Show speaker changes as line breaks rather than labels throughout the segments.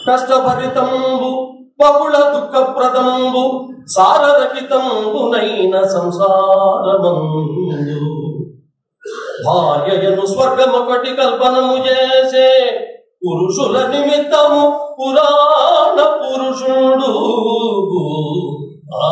కష్టభరితంబు బహుళ దుఃఖప్రదంబు సారరహితంబునైన సంసారమందు భార్యను స్వర్గమొకటి కల్పనము చేసే పురుషుల నిమిత్తము పురాణ పురుషుడు ఆ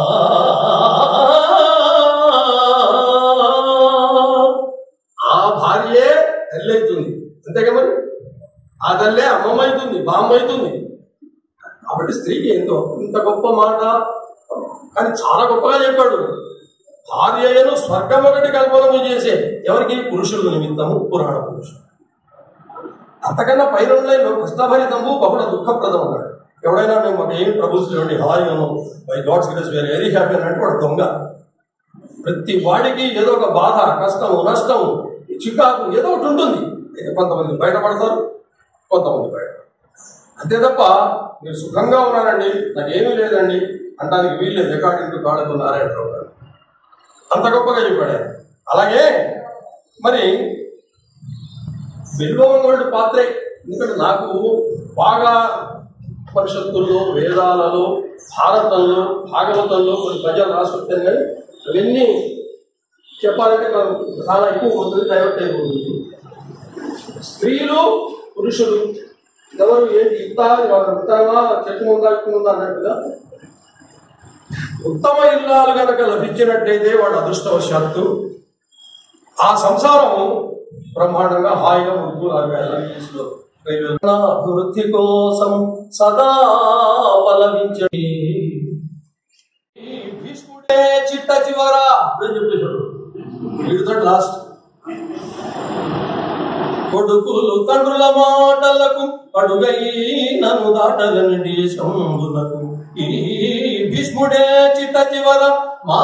ఆ భార్యే తల్లి అవుతుంది అంతేగా మరి ఆ తల్లే అమ్మమ్మ అవుతుంది బామ్మ అవుతుంది కాబట్టి స్త్రీకి ఎంతో ఇంత గొప్ప మాట కానీ చాలా గొప్పగా చెప్పాడు భార్యను స్వర్గం ఒకటి కల్పనము చేసే ఎవరికి పురుషుల నిమిత్తము పురాణ పురుషుడు అంతకన్నా పైన లైన్లో కష్టభరితము బహుళ దుఃఖప్రదం అన్నాడు ఎవడైనా మేము మాకు ఏం ట్రబుల్స్ లేవండి హాయిగా ఉన్నాం by God's grace we're very happy అని అంటే వాడు దొంగ ప్రతి వాడికి ఏదో ఒక బాధ కష్టము నష్టము చికాకు ఏదో ఒకటి ఉంటుంది అయితే కొంతమంది బయటపడతారు కొంతమంది బయట అంతే తప్ప మీరు సుఖంగా ఉన్నారండి నాకేమీ లేదండి అంటానికి వీల్లేదు రికార్డింగ్ టు కాళ్ళకు నారాయణరావు గారు అంత గొప్పగా చెప్పాడు ఆయన అలాగే మరి బిల్వమంగళుడి పాత్రే ఎందుకంటే నాకు బాగా ఉపనిషత్తుల్లో వేదాలలో భారతంలో భాగవతంలో కొన్ని పద్యాలు రాసి వచ్చాను కానీ అవన్నీ చెప్పాలంటే కొంచెం చాలా ఎక్కువ ఉంటుంది డైవర్ట్ అయిపోతుంది స్త్రీలు పురుషులు ఎవరు ఏంటి ఇస్తా ఉత్తరమా చెట్టు ముందా ఇటు ముందా అన్నట్టుగా ఉత్తమ ఇల్లాలు గనక లభించినట్టయితే వాడు అదృష్టవశాత్తు ఆ సంసారం బ్రహ్మాండంగా హాయిగా ముందుకు
అభివృద్ధి కోసం సదా పలవించడి భీష్ముడే చిట్ట చివర
అప్పుడే చెప్పేశాడు వీడితో లాస్ట్
కొడుకులు తండ్రుల మాటలకు అడుగై నన్ను దాటలని దేశంబులకు ఈ భీష్ముడే చిట్ట చివర మా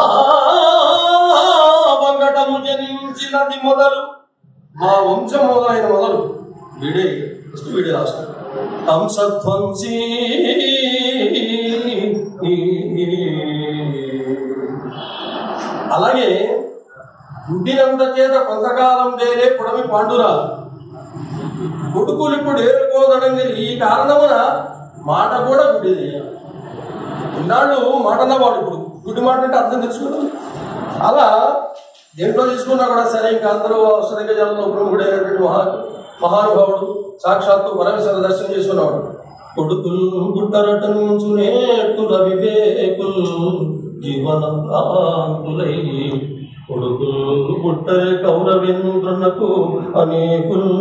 వంగటము జనించినది మొదలు
మా వంశం మొదలైన మొదలు వీడే ఫస్ట్ వీడే లాస్ట్
హంసధ్వంసీ
అలాగే గుడ్డినంత చేత కొంతకాలం వేరే పుడమి పాండురాలు కొడుకులు ఇప్పుడు ఏరుకోదడంగా ఈ కారణమున మాట కూడా గుడ్డిది ఇన్నాళ్ళు మాట అన్నవాడు ఇప్పుడు గుడ్డి మాట అంటే అర్థం తెలుసుకున్నాం అలా దేంట్లో తీసుకున్నా కూడా సరే ఇంకా అందరూ అవసరంగా జనంలో ప్రముఖుడైనటువంటి మహా మహానుభావుడు సాక్షాత్తు పరమేశ్వర దర్శనం చేసుకున్నవాడు
కొడుకులు గుట్టరటనుచునేట్టుల వివేకులు జీవన కాంతులై కొడుకులు గుట్టర కౌరవేంద్రునకు అనేకులు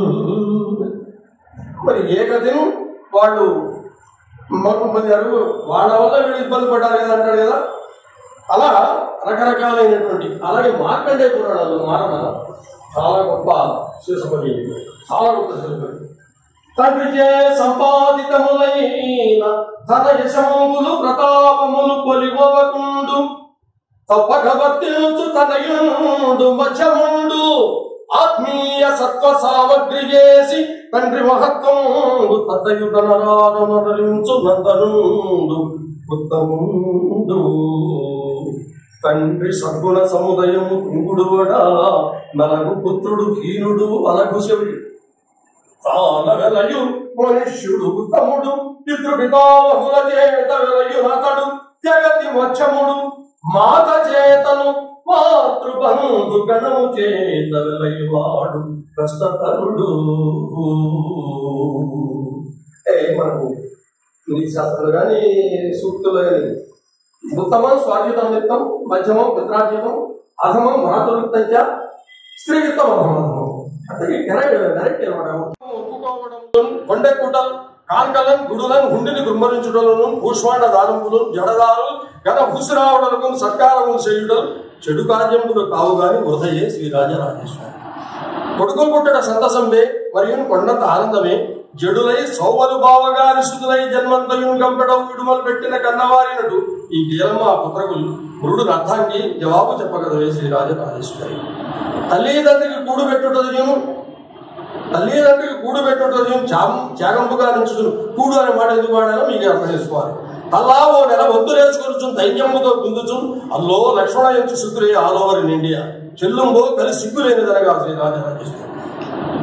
మరి ఏ గతిను వాళ్ళు పొందారు వాళ్ళ వల్ల వీళ్ళు ఇబ్బంది పడ్డారు కదా అంటాడు కదా అలా రకరకాలైనటువంటి అలాగే మార్కండే పురాణాలు మారణ చాలా గొప్ప శిశుపతి చాలా గొప్ప శిశుపతి తండ్రిచే సంపాదితములైన ధన యశములు ప్రతాపములు కొలివకుండు తప్పక వర్తించు తనయుండు మధ్యముండు ఆత్మీయ సత్వ సామగ్రి చేసి తండ్రి మహత్వముండు తద్దయుధనరాధరించు నందనుండు ఉత్తముండు తండ్రి సద్గుణ సముదయము కుంగుడువడా నలగు పుత్రుడు హీనుడు అలగు శివుడు తానవెలయు మనుష్యుడు ఉత్తముడు పితృపితామహుల చేత వెలయు నతడు జగతి మచ్చముడు మాత చేతను మాతృబంధు గణము చేత వెలయువాడు కష్టతరుడు ఏ మనకు నీతి శాస్త్రాలు కానీ సూక్తులు కానీ ఉత్తమం స్వార్జితం నిత్తం మధ్యమం పిత్రార్జితం అధమం మాతృత్తంచ స్త్రీ విత్తం అధమం అతనికి డైరెక్ట్ ఒప్పుకోవడం కొండెక్కుటం కాంకలం గుడులను గుండిని గుమ్మరించుటలను భూష్మాండ దానంబులు జడదారు గత భూసిరావుడలకు సత్కారములు చేయుటం చెడు కార్యములు కావు గాని వృధయే శ్రీరాజరాజేశ్వర కొడుకులు పుట్టడ సంతసంబే మరియు కొండంత ఆనందమే జడులై సౌవలు బావగారి సుతులై జన్మంతయును గంపెడవు విడుమలు పెట్టిన కన్నవారినటు ఈ గీలమ్మ ఆ పుత్రకులు మురుడు అర్థానికి జవాబు చెప్పగలవే శ్రీరాజరాజేశ్వరి తల్లిదండ్రికి కూడు పెట్టుటదిను తల్లిదండ్రికి కూడు పెట్టుటది త్యాగంపుగా నుంచి కూడు అనే మాట ఎందుకు వాడాలో మీకు అర్థం చేసుకోవాలి తల్లా ఓ నెల వంతులేసుకొచ్చు దైన్యముతో గుందుచు అల్లో లక్ష్మణ యొక్క శుద్ధులే ఆల్ ఓవర్ ఇన్ ఇండియా చెల్లుంబో కలిసి సిగ్గులేనిదనగా శ్రీరాజరాజేశ్వరి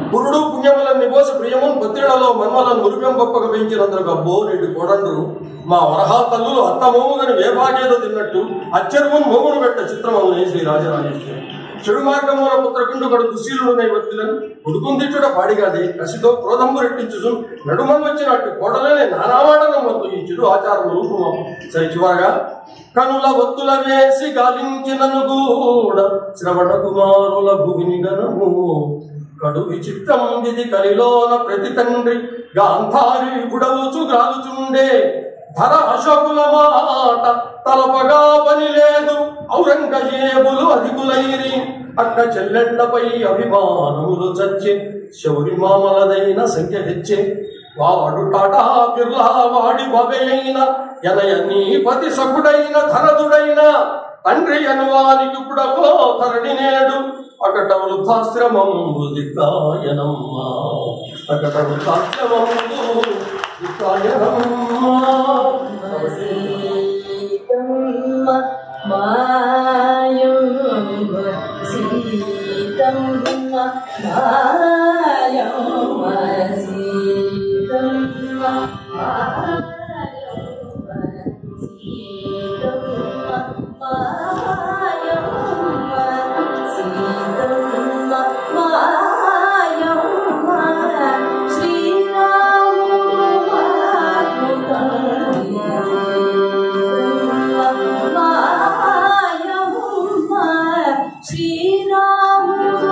పురుడు పుణ్యములను నిబోసి ప్రియమున్ పొత్తిళ్లలో మన్మలను మురిపెం గొప్పగా పెంచినందుకు అబ్బో నేటి కోడండ్రు మా వరహా తల్లులు అత్తమోముగని వేపాగేదో తిన్నట్టు అచ్చరువును మోమును పెట్ట చిత్రమని శ్రీ రాజరాజేశ్వరి చెడు మార్గముల పుత్రకుండు కడు దుశీలుడు నైవత్తులను ఉడుకుందిట్టుడ పాడిగాదే కసితో క్రోధంబు రెట్టించు నడుమని వచ్చినట్టు కోడలనే నానామాటనం వద్దు ఈ చెడు ఆచారం రూపము సరి చివరగా కనుల ఒత్తుల వేసి గాలించినను కూడా శ్రవణ కుమారుల భూమిని గనము కడు విచిత్రం ఇది కలిలోన ప్రతి తండ్రి గాంధారి గుడవుచు గ్రాలుచుండే ధర అశోకుల మాట తలపగా పని లేదు ఔరంగజేబులు అధికులైరి అక్క చెల్లెళ్లపై అభిమానములు చచ్చే శౌరి మామలదైన సంఖ్య హెచ్చే వాడు టాటా బిర్లా వాడి బబెయైన ఎనయ నీ పతి సకుడైన ధనదుడైన తండ్రి అనువానికి పుడకో ధరణి నేడు అకట వృద్ధాశ్రమంబు దిక్కాయనమ్మా అకట వృద్ధాశ్రమంబు దిక్కాయనమ్మా
సీతమ్మ మాయమ్మ సీతమ్మ మాయమ్మ సీతమ్మ మాయమ్మ సీతమ్మ మాయమ్మ సీతమ్మ మాయమ్మ శ్రీరాముడు మాయమ్మ శ్రీరాముడు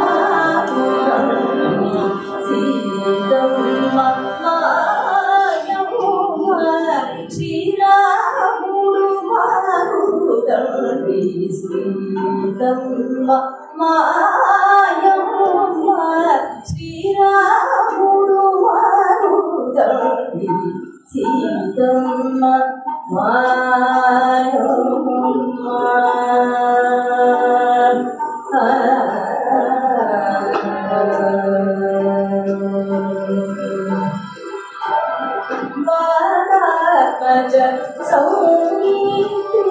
సీతమ్మ మాయమ్మ శ్రీరాముడు మారుదండి సీతమ్మ మాయమ్మ శ్రీరాముడు మారుదండి సీతమ్మ మాతాత్మజ సంగీతి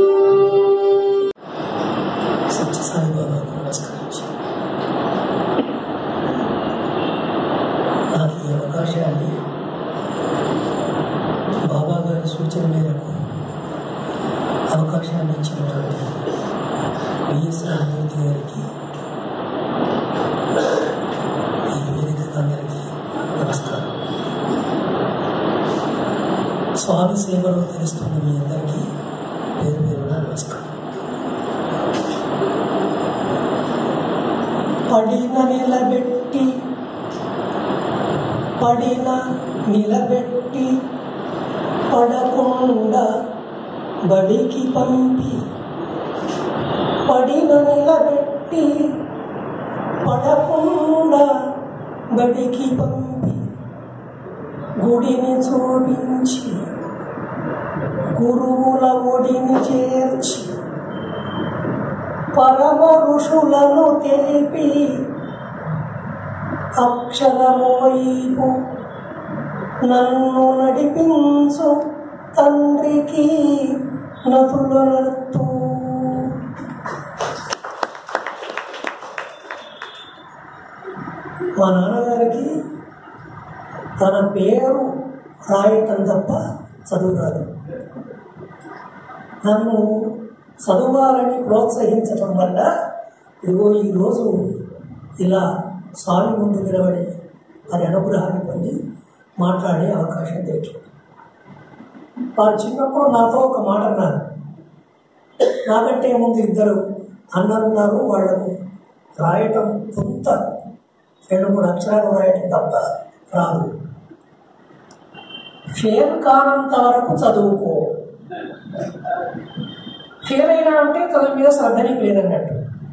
సత్యసాయి బాబాకు నమస్కరించి నాకు ఈ అవకాశాన్ని బాబా గారి సూచన మేరకు అవకాశాన్ని ఇచ్చినటువంటి వైఎస్ఆర్ మూర్తి గారికి ఈ వేదిక అందరికీ నమస్కారం స్వామి సేవలో తెలుస్తున్న మీ అందరికీ పేరు పేరున నమస్కారం పడిన నిలబెట్టి పడిన నిలబెట్టి పడకుండా బడికి పంపి పడిన నిలబెట్టి పడకుండా బడికి పంపి గుడిని చూపించి గురువుల ఒడిని చేర్చి పరమ ఋషులను తెలిపి అక్షరమోయిపు నన్ను నడిపించు తండ్రికి నతులనత్తు మా నాన్నగారికి తన పేరు రాయటం తప్ప చదువు రాదు నన్ను చదవాలని ప్రోత్సహించటం వల్ల ఇదిగో ఈరోజు ఇలా స్వామి ముందు నిలబడి అది అనుగ్రహాన్ని పొంది మాట్లాడే అవకాశం తెచ్చుకుంది వారు చిన్నప్పుడు నాతో ఒక మాట అన్నారు నాకంటే ముందు ఇద్దరు అన్నలున్నారు వాళ్లకు రాయటం కొంత రెండు మూడు అక్షరాలు రాయటం తప్ప రాదు ఫెయిల్ కానంత వరకు చదువుకో ఫెయిల్ అయినా అంటే చదువు మీద శ్రద్ధ నీకు లేదన్నట్టు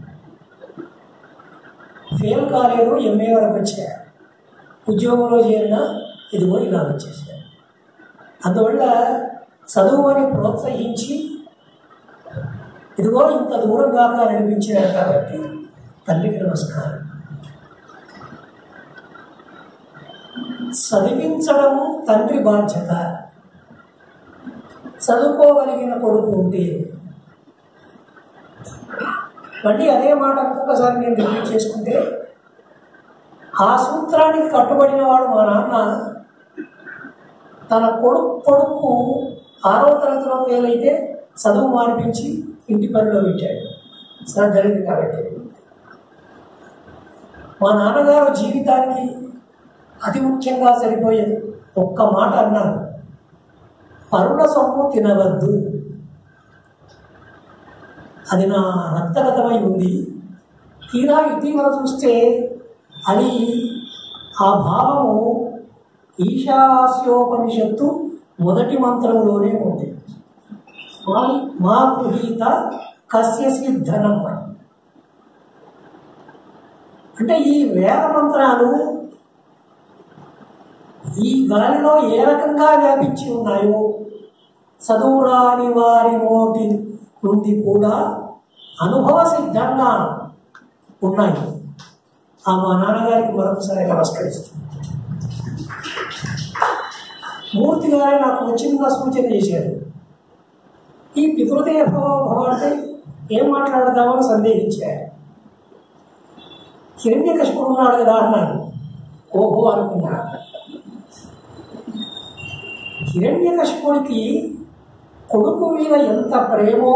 ఫెయిల్ కాలేదు ఎంఏ వరకు వచ్చా ఉద్యోగంలో చేరినా ఇదిగో ఇలా వచ్చేసాను అందువల్ల చదువు అని ప్రోత్సహించి ఇదిగో ఇంత దూరం దాకా నడిపించారు కాబట్టి తల్లికి నమస్కారం చదివించడము తండ్రి బాధ్యత చదువుకోగలిగిన కొడుకు ఉంటే మళ్ళీ అదే మాట ఇంకొకసారి నేను రిపీట్ చేసుకుంటే ఆ సూత్రానికి కట్టుబడిన వాడు మా నాన్న తన కొడుకు కొడుకు ఆరవ తరగతిలో ఫెయిల్ అయితే చదువు మానిపించి ఇంటి పనిలో పెట్టాడు సార్ జరిగింది కాబట్టి మా నాన్నగారు జీవితానికి అతి ముఖ్యంగా సరిపోయే ఒక్క మాట అన్నారు పరుల సొమ్ము తినవద్దు అది నా రక్తగతమై ఉంది తీరా ఇటీవల చూస్తే అది ఆ భావము ఈశాస్యోపనిషత్తు మొదటి మంత్రంలోనే ఉంది మా మా గృహీత కస్యసి ధనం అని అంటే ఈ వేద మంత్రాలు ఈ గాలిలో ఏ రకంగా వ్యాపించి ఉన్నాయో చదువురాని వారి నోటి నుండి కూడా అనుభవ సిద్ధంగా ఉన్నాయి ఆ మా నాన్నగారికి మరొకసారి నమస్కరిస్తుంది మూర్తి గారే నాకు ఒక చిన్న సూచన చేశారు ఈ పితృదేవ భవ అంటే ఏం మాట్లాడదామని సందేహించారు హిరణ్య కష్పుడు ఉన్నాడు కదా అన్నాడు ఓహో అనుకున్నా హిరణ్య కష్పుడికి కొడుకు మీద ఎంత ప్రేమో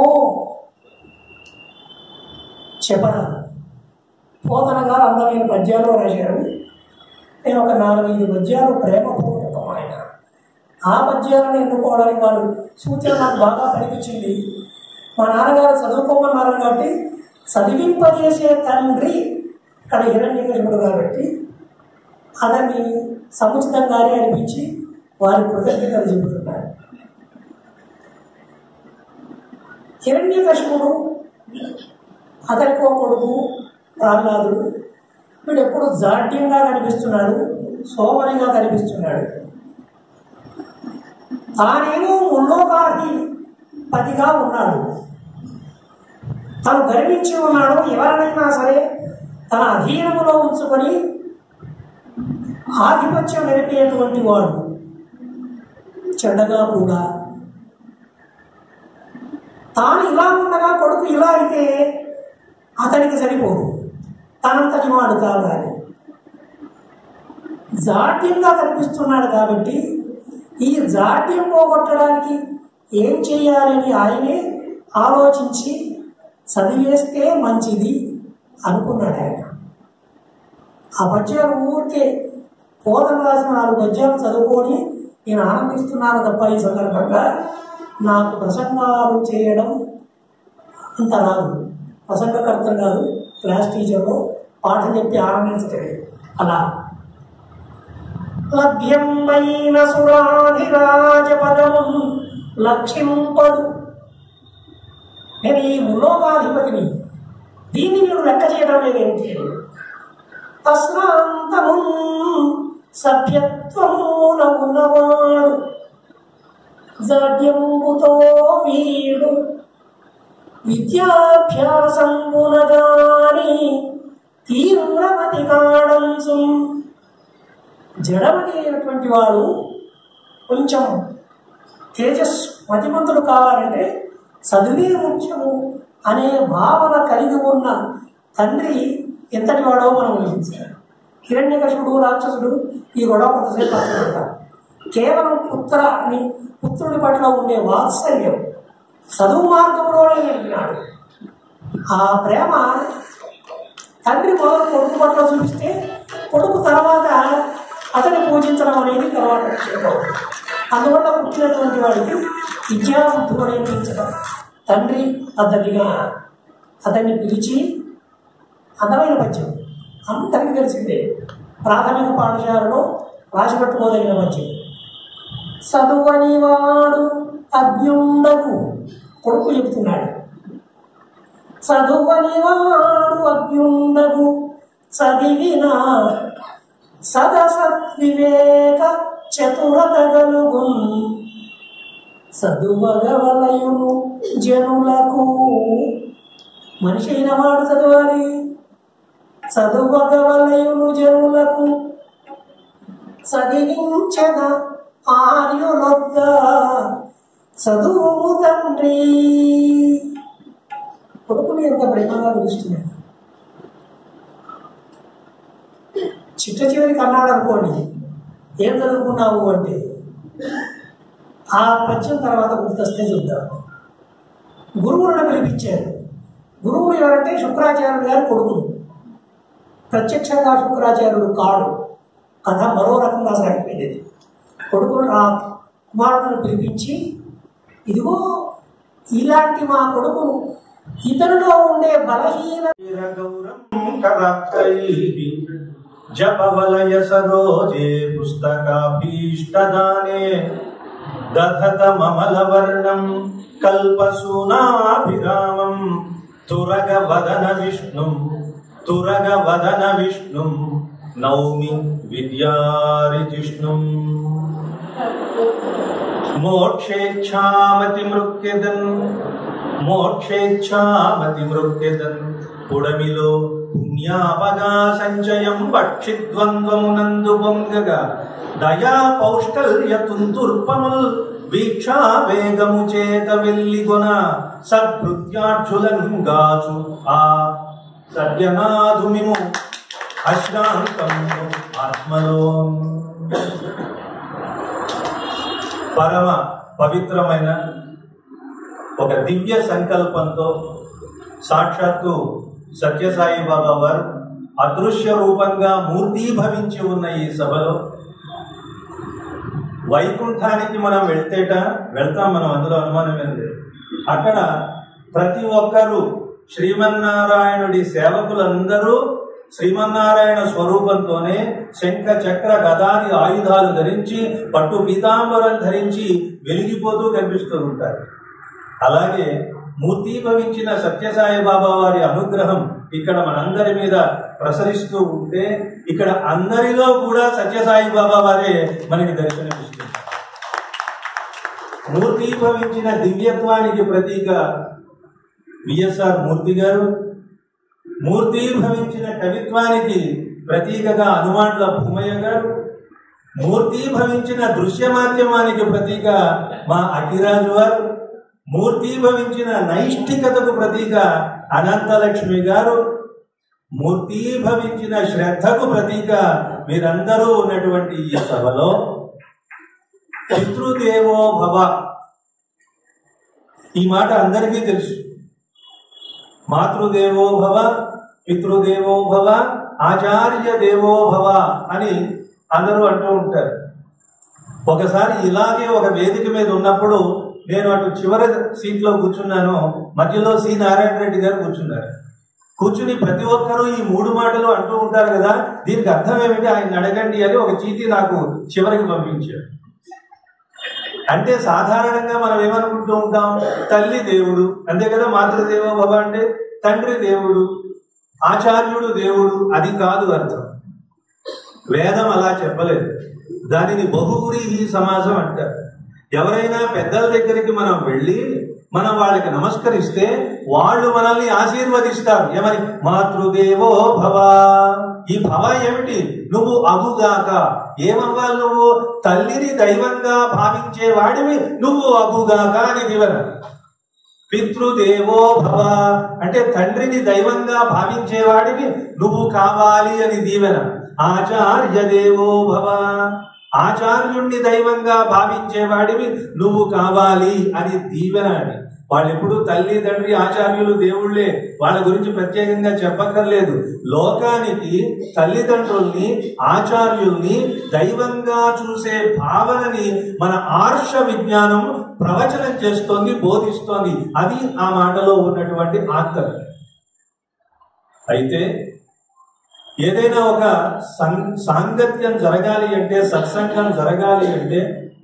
చెప్పరాదు పోతన గారు అందమైన పద్యాలు రాశారు నేను ఒక నాలుగైదు పద్యాలు ప్రేమపూర్వకం ఆయన ఆ పద్యాలను ఎన్నుకోవడానికి వారు సూచన నాకు బాగా కనిపించింది మా నాన్నగారు చదువుకోమన్నారు కాబట్టి చదివింపజేసే తండ్రి ఇక్కడ హిరణ్యకశిపుడు కాబట్టి అతన్ని సముచితంగానే అనిపించి వారి కృతజ్ఞతలు చెబుతున్నారు హిరణ్యకశిపుడు అతనికి ఒక కొడుకు ప్రహ్లాదుడు వీడు ఎప్పుడు జాడ్యంగా కనిపిస్తున్నాడు సోమరిగా కనిపిస్తున్నాడు తానేమో ముల్లోకాకి పతిగా ఉన్నాడు తను గర్వించి ఉన్నాడు ఎవరినైనా సరే తన అధీనములో ఉంచుకొని ఆధిపత్యం నడిపేటువంటి వాడు చెడ్డగా కూడా తాను ఇలా ఉండగా కొడుకు ఇలా అయితే అతనికి సరిపోదు తనంతటి వాడు కావాలి జాడ్యంగా కనిపిస్తున్నాడు కాబట్టి ఈ జాడ్యం పోగొట్టడానికి ఏం చేయాలని ఆయనే ఆలోచించి చదివేస్తే మంచిది అనుకున్నాడు ఆయన ఆ పద్యాలు ఊరికే పోతన రాసిన నాలుగు పద్యాలు చదువుకొని నేను ఆనందిస్తున్నాను తప్ప ఈ సందర్భంగా నాకు ప్రసంగాలు చేయడం అంత రాదు ప్రసంగకర్త కాదు క్లాస్ టీచర్లో పాఠం చెప్పి ఆనందించలేదు అలా లభ్యమైన సురాధిరాజ పదము లక్ష్యంపడు నేను ఈ ముల్లోకాధిపతిని దీన్ని మీరు లెక్క చేయడం లేదేంటి అశ్రాంతము సభ్యత్వమున ఉన్నవాడు జాడ్యంబుతో వీడు విద్యాభ్యాసంబునగాని తీవ్రమతి కాడంసు జడమతి అయినటువంటి వాడు కొంచెం తేజస్ మతిమంతుడు కావాలంటే చదివే ముఖ్యము అనే భావన కలిగి ఉన్న తండ్రి ఎంతటి వాడో మనం ఊహించాలి హిరణ్యకశుడు రాక్షసుడు ఈ గొడవ కొంతసేపు పడుతుంటారు కేవలం పుత్ర అని పుత్రుడి పట్ల ఉండే వాత్సల్యం చదువు మార్గంలోనే నడిపినాడు ఆ ప్రేమ తండ్రి మొదలు కొడుకు పట్ల చూపిస్తే కొడుకు తర్వాత అతన్ని పూజించడం అనేది తర్వాత విషయం. అందువల్ల పుట్టినటువంటి వాడికి విద్యాబుద్ధులు నేర్పించడం తండ్రి పద్ధతిగా అతన్ని పిలిచి అందమైన పద్యం అందరికీ తెలిసిందే ప్రాథమిక పాఠశాలలో రాసిపెట్టుకోదగిన పద్యం చదువని వాడు అజ్ఞుండకు కొడుకు చెబుతున్నాడు చదువని వాడు అజ్ఞుండకు చదివిన సదసద్వివేక చతురత గలుగున్ చదువగవలయును జనులకు మనిషి అయిన వాడు చదవాలి చదువగవలయును జనులకు చదివించద ఆర్యులొద్ద చదువు తండ్రి కొడుకుని ఎంత ప్రేమగా పిలుస్తున్నాడు చిట్ట చివరికి అన్నాడు అనుకోండి ఏం చదువుకున్నావు అంటే ఆ పద్యం తర్వాత గుర్తొస్తే చూద్దాం గురువులను పిలిపించారు గురువులు ఎవరంటే శుక్రాచార్యుడు గారి కొడుకులు ప్రత్యక్షంగా శుక్రాచార్యుడు కాడు కథ మరో రకంగా సాగిపోయింది కొడుకులు ఆ కుమారులను పిలిపించి ఇదిగో ఇలాంటి మా కొడుకును ఇతరులో ఉండే బలహీన
జపవలయ సరోజే పుస్తకాభీష్టదానే దధతమమలవర్ణం కల్పసూనాభిరామం తురగ వదన విష్ణుం తురగ వదన విష్ణుం నౌమి విద్యారిజిష్ణుం మోక్షేచ్ఛామతి మృక్యదన్ మోక్షేచ్ఛామతి మృక్యదన్ పుడమిలో పుణ్యాపగా సంచయం పక్షిద్వంద్వమునందు పొంగగా దయా పౌష్టల్య తుంతుర్పముల్ వీక్షా వేగము చేత వెల్లిగొన సద్భృత్యాక్షులంగాచు ఆ సత్యనాథుమిము అశ్రాంతము ఆత్మలో పరమ పవిత్రమైన ఒక దివ్య సంకల్పంతో సాక్షాత్తు సత్యసాయి బాబా వారు అదృశ్య రూపంగా మూర్తీభవించి ఉన్న ఈ సభలో వైకుంఠానికి మనం వెళ్తేట వెళ్తాం మనం అందులో అనుమానం ఏం లేదు అక్కడ ప్రతి ఒక్కరూ శ్రీమన్నారాయణుడి సేవకులందరూ శ్రీమన్నారాయణ స్వరూపంతోనే శంఖ చక్ర గదాది ఆయుధాలు ధరించి పట్టు పీతాంబరం ధరించి వెలిగిపోతూ కనిపిస్తూ ఉంటారు అలాగే మూర్తీభవించిన సత్యసాయి బాబా వారి అనుగ్రహం ఇక్కడ మనందరి మీద ప్రసరిస్తూ ఉంటే ఇక్కడ అందరిలో కూడా సత్యసాయి బాబా వారే మనకి దర్శనమిస్తుంది మూర్తీభవించిన దివ్యత్వానికి ప్రతీక విఎస్ఆర్ మూర్తి గారు మూర్తీభవించిన కవిత్వానికి ప్రతీకగా హనుమాన్ల భూమయ్య గారు మూర్తీభవించిన దృశ్య మాధ్యమానికి ప్రతీక మా అఖిరాజు వారు మూర్తీభవించిన నైష్ఠికతకు ప్రతీక అనంతలక్ష్మి గారు మూర్తీభవించిన శ్రద్ధకు ప్రతీక మీరందరూ ఉన్నటువంటి ఈ సభలో పితృదేవో భవ ఈ మాట అందరికీ తెలుసు మాతృదేవో భవ పితృదేవో భవ ఆచార్య దేవో భవ అని అందరూ అంటూ ఉంటారు ఒకసారి ఇలాగే ఒక వేదిక మీద ఉన్నప్పుడు నేను అటు చివరి సీట్లో కూర్చున్నాను మధ్యలో సి నారాయణ రెడ్డి గారు కూర్చున్నారు కూర్చుని ప్రతి ఒక్కరూ ఈ మూడు మాటలు అంటూ ఉంటారు కదా దీనికి అర్థం ఏమిటి ఆయన అడగండి అని ఒక చీటీ నాకు చివరికి పంపించారు అంటే సాధారణంగా మనం ఏమనుకుంటూ ఉంటాం తల్లి దేవుడు అంతే కదా మాతృదేవో భవ అంటే తండ్రి దేవుడు ఆచార్యుడు దేవుడు అది కాదు అర్థం వేదం అలా చెప్పలేదు దానిని బహుగురి ఈ సమాజం అంటారు ఎవరైనా పెద్దల దగ్గరికి మనం వెళ్ళి మనం వాళ్ళకి నమస్కరిస్తే వాళ్ళు మనల్ని ఆశీర్వదిస్తారు ఏమని మాతృదేవో భవ ఈ భవ ఏమిటి నువ్వు అగుగాక ఏమవ్వాలి నువ్వు తల్లిని దైవంగా భావించే వాడివి నువ్వు అగుగాక అని దివన పితృదేవో భవ అంటే తండ్రిని దైవంగా భావించేవాడివి నువ్వు కావాలి అని దీవెన ఆచార్య దేవో భవ ఆచార్యుణ్ణి దైవంగా భావించేవాడివి నువ్వు కావాలి అని దీవెన అని వాళ్ళు ఎప్పుడు తల్లి తండ్రి ఆచార్యులు దేవుళ్ళే వాళ్ళ గురించి ప్రత్యేకంగా చెప్పక్కర్లేదు లోకానికి తల్లిదండ్రుల్ని ఆచార్యుల్ని దైవంగా చూసే భావనని మన ఆర్ష విజ్ఞానం ప్రవచనం చేస్తోంది బోధిస్తోంది అది ఆ మాటలో ఉన్నటువంటి ఆంతరం అయితే ఏదైనా ఒక సం- సాంగత్యం జరగాలి అంటే సత్సంగం జరగాలి అంటే